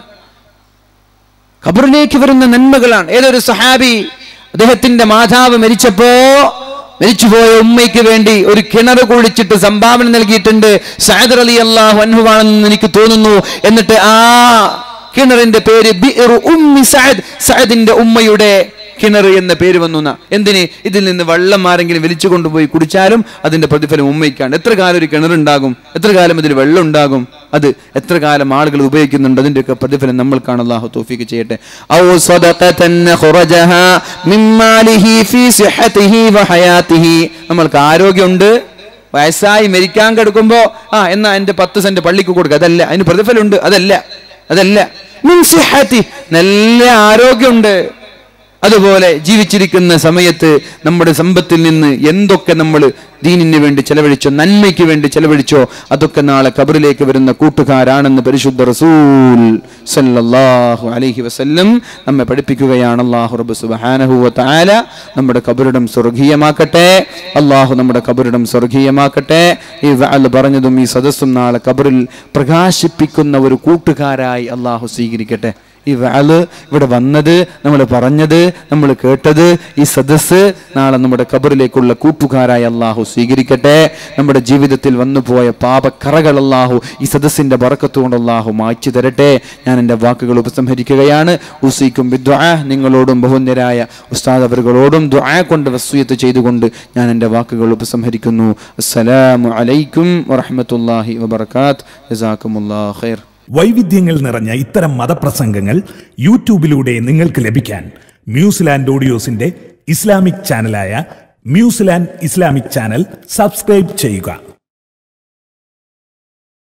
ഖബറിലേക്ക് വരുന്ന നന്മകളാണ് ഏതൊരു സഹാബി അദ്ദേഹത്തിന്റെ മാതാവ് മരിച്ചപ്പോ മരിച്ചുപോയ ഉമ്മയ്ക്ക് വേണ്ടി ഒരു കിണർ കുഴിച്ചിട്ട് സംഭാവന നൽകിയിട്ടുണ്ട് സഹദർ അലി അള്ളാഹു അൻഹുവാണെന്ന് എനിക്ക് തോന്നുന്നു എന്നിട്ട് ആ കിണറിന്റെ പേര് ബിഇറു ഉമ്മി സഅദ് സഅദിന്റെ ഉമ്മയുടെ കിണർ എന്ന പേര് വന്നു എന്നാ. എന്തിന് ഇതിൽ നിന്ന് വെള്ളം ആരെങ്കിലും വലിച്ചു കൊണ്ടുപോയി കുടിച്ചാലും അതിന്റെ പ്രതിഫലം ഉമ്മയ്ക്കാണ് എത്ര കാലം ഒരു കിണറുണ്ടാകും എത്ര കാലം ഇതിൽ വെള്ളം ഉണ്ടാകും അത് എത്ര കാലം ആളുകൾ ഉപയോഗിക്കുന്നുണ്ട് അതിന്റെയൊക്കെ പ്രതിഫലം നമ്മൾക്കാണ് അള്ളാഹു തോഫിക്ക് ചെയ്യട്ടെ ഔ സ്വദഖതൻ ഖുറജഹാ മിൻ മാലിഹി ഫീ സിഹ്ഹതിഹി വഹയാതിഹി നമ്മൾക്ക് ആരോഗ്യമുണ്ട് വയസ്സായി മരിക്കാൻ കിടക്കുമ്പോ ആ എന്നാ എന്റെ പത്ത് സെന്റ് പള്ളിക്ക് കൊടുക്കുക അതല്ല അതിന് പ്രതിഫലമുണ്ട് അതല്ല അതല്ല മിൻ സിഹ്ഹതി നല്ല ആരോഗ്യമുണ്ട് അതുപോലെ ജീവിച്ചിരിക്കുന്ന സമയത്ത് നമ്മുടെ സമ്പത്തിൽ നിന്ന് എന്തൊക്കെ നമ്മൾ ദീനിന് വേണ്ടി ചെലവഴിച്ചോ നന്മയ്ക്ക് വേണ്ടി ചെലവഴിച്ചോ അതൊക്കെ നാളെ കബറിലേക്ക് വരുന്ന കൂട്ടുകാരാണെന്ന് പരിശുദ്ധ റസൂൽ സല്ലല്ലാഹു അലൈഹി വസല്ലം നമ്മെ പഠിപ്പിക്കുകയാണ് അള്ളാഹു റബ്ബ് സുബ്ഹാനഹു വ തആല നമ്മുടെ കബറിടം സ്വർഗീയമാക്കട്ടെ അള്ളാഹു നമ്മുടെ കബറിടം സ്വർഗീയമാക്കട്ടെ ഈ വഅൽ പറഞ്ഞതും ഈ സദസ്സും നാളെ കബറിൽ പ്രകാശിപ്പിക്കുന്ന ഒരു കൂട്ടുകാരായി അള്ളാഹു സ്വീകരിക്കട്ടെ ഈ വാല് ഇവിടെ വന്നത് നമ്മൾ പറഞ്ഞത് നമ്മൾ കേട്ടത് ഈ സദസ്സ് നാളെ നമ്മുടെ കബറിലേക്കുള്ള കൂട്ടുകാരായ അള്ളാഹു സ്വീകരിക്കട്ടെ നമ്മുടെ ജീവിതത്തിൽ വന്നുപോയ പാപക്കറകൾ അള്ളാഹു ഈ സദസ്സിന്റെ ബറക്കത്തുകൊണ്ട് അള്ളാഹു മായ്ച്ചു തരട്ടെ ഞാൻ എൻ്റെ വാക്കുകൾ ഉപസംഹരിക്കുകയാണ് ഉസീക്കും ബിദ്വാ നിങ്ങളോടും ബഹുന്യരായ ഉസ്താദ് അവരുകളോടും ദ്വാ കൊണ്ട് വസ്തുയത്ത് ചെയ്തുകൊണ്ട് ഞാൻ എൻ്റെ വാക്കുകൾ ഉപസംഹരിക്കുന്നു അസ്സലാമു അലൈക്കും വറഹ്മത്തുള്ളാഹി വബർക്കാത്ത് ജസാക്കുമുല്ലാ ഖൈർ വൈവിധ്യങ്ങൾ നിറഞ്ഞ ഇത്തരം മതപ്രസംഗങ്ങൾ യൂട്യൂബിലൂടെ നിങ്ങൾക്ക് ലഭിക്കാൻ മ്യൂസിലാൻഡ് ഓഡിയോസിന്റെ ഇസ്ലാമിക് ചാനലായ മ്യൂസിലാൻഡ് ഇസ്ലാമിക് ചാനൽ സബ്സ്ക്രൈബ് ചെയ്യുക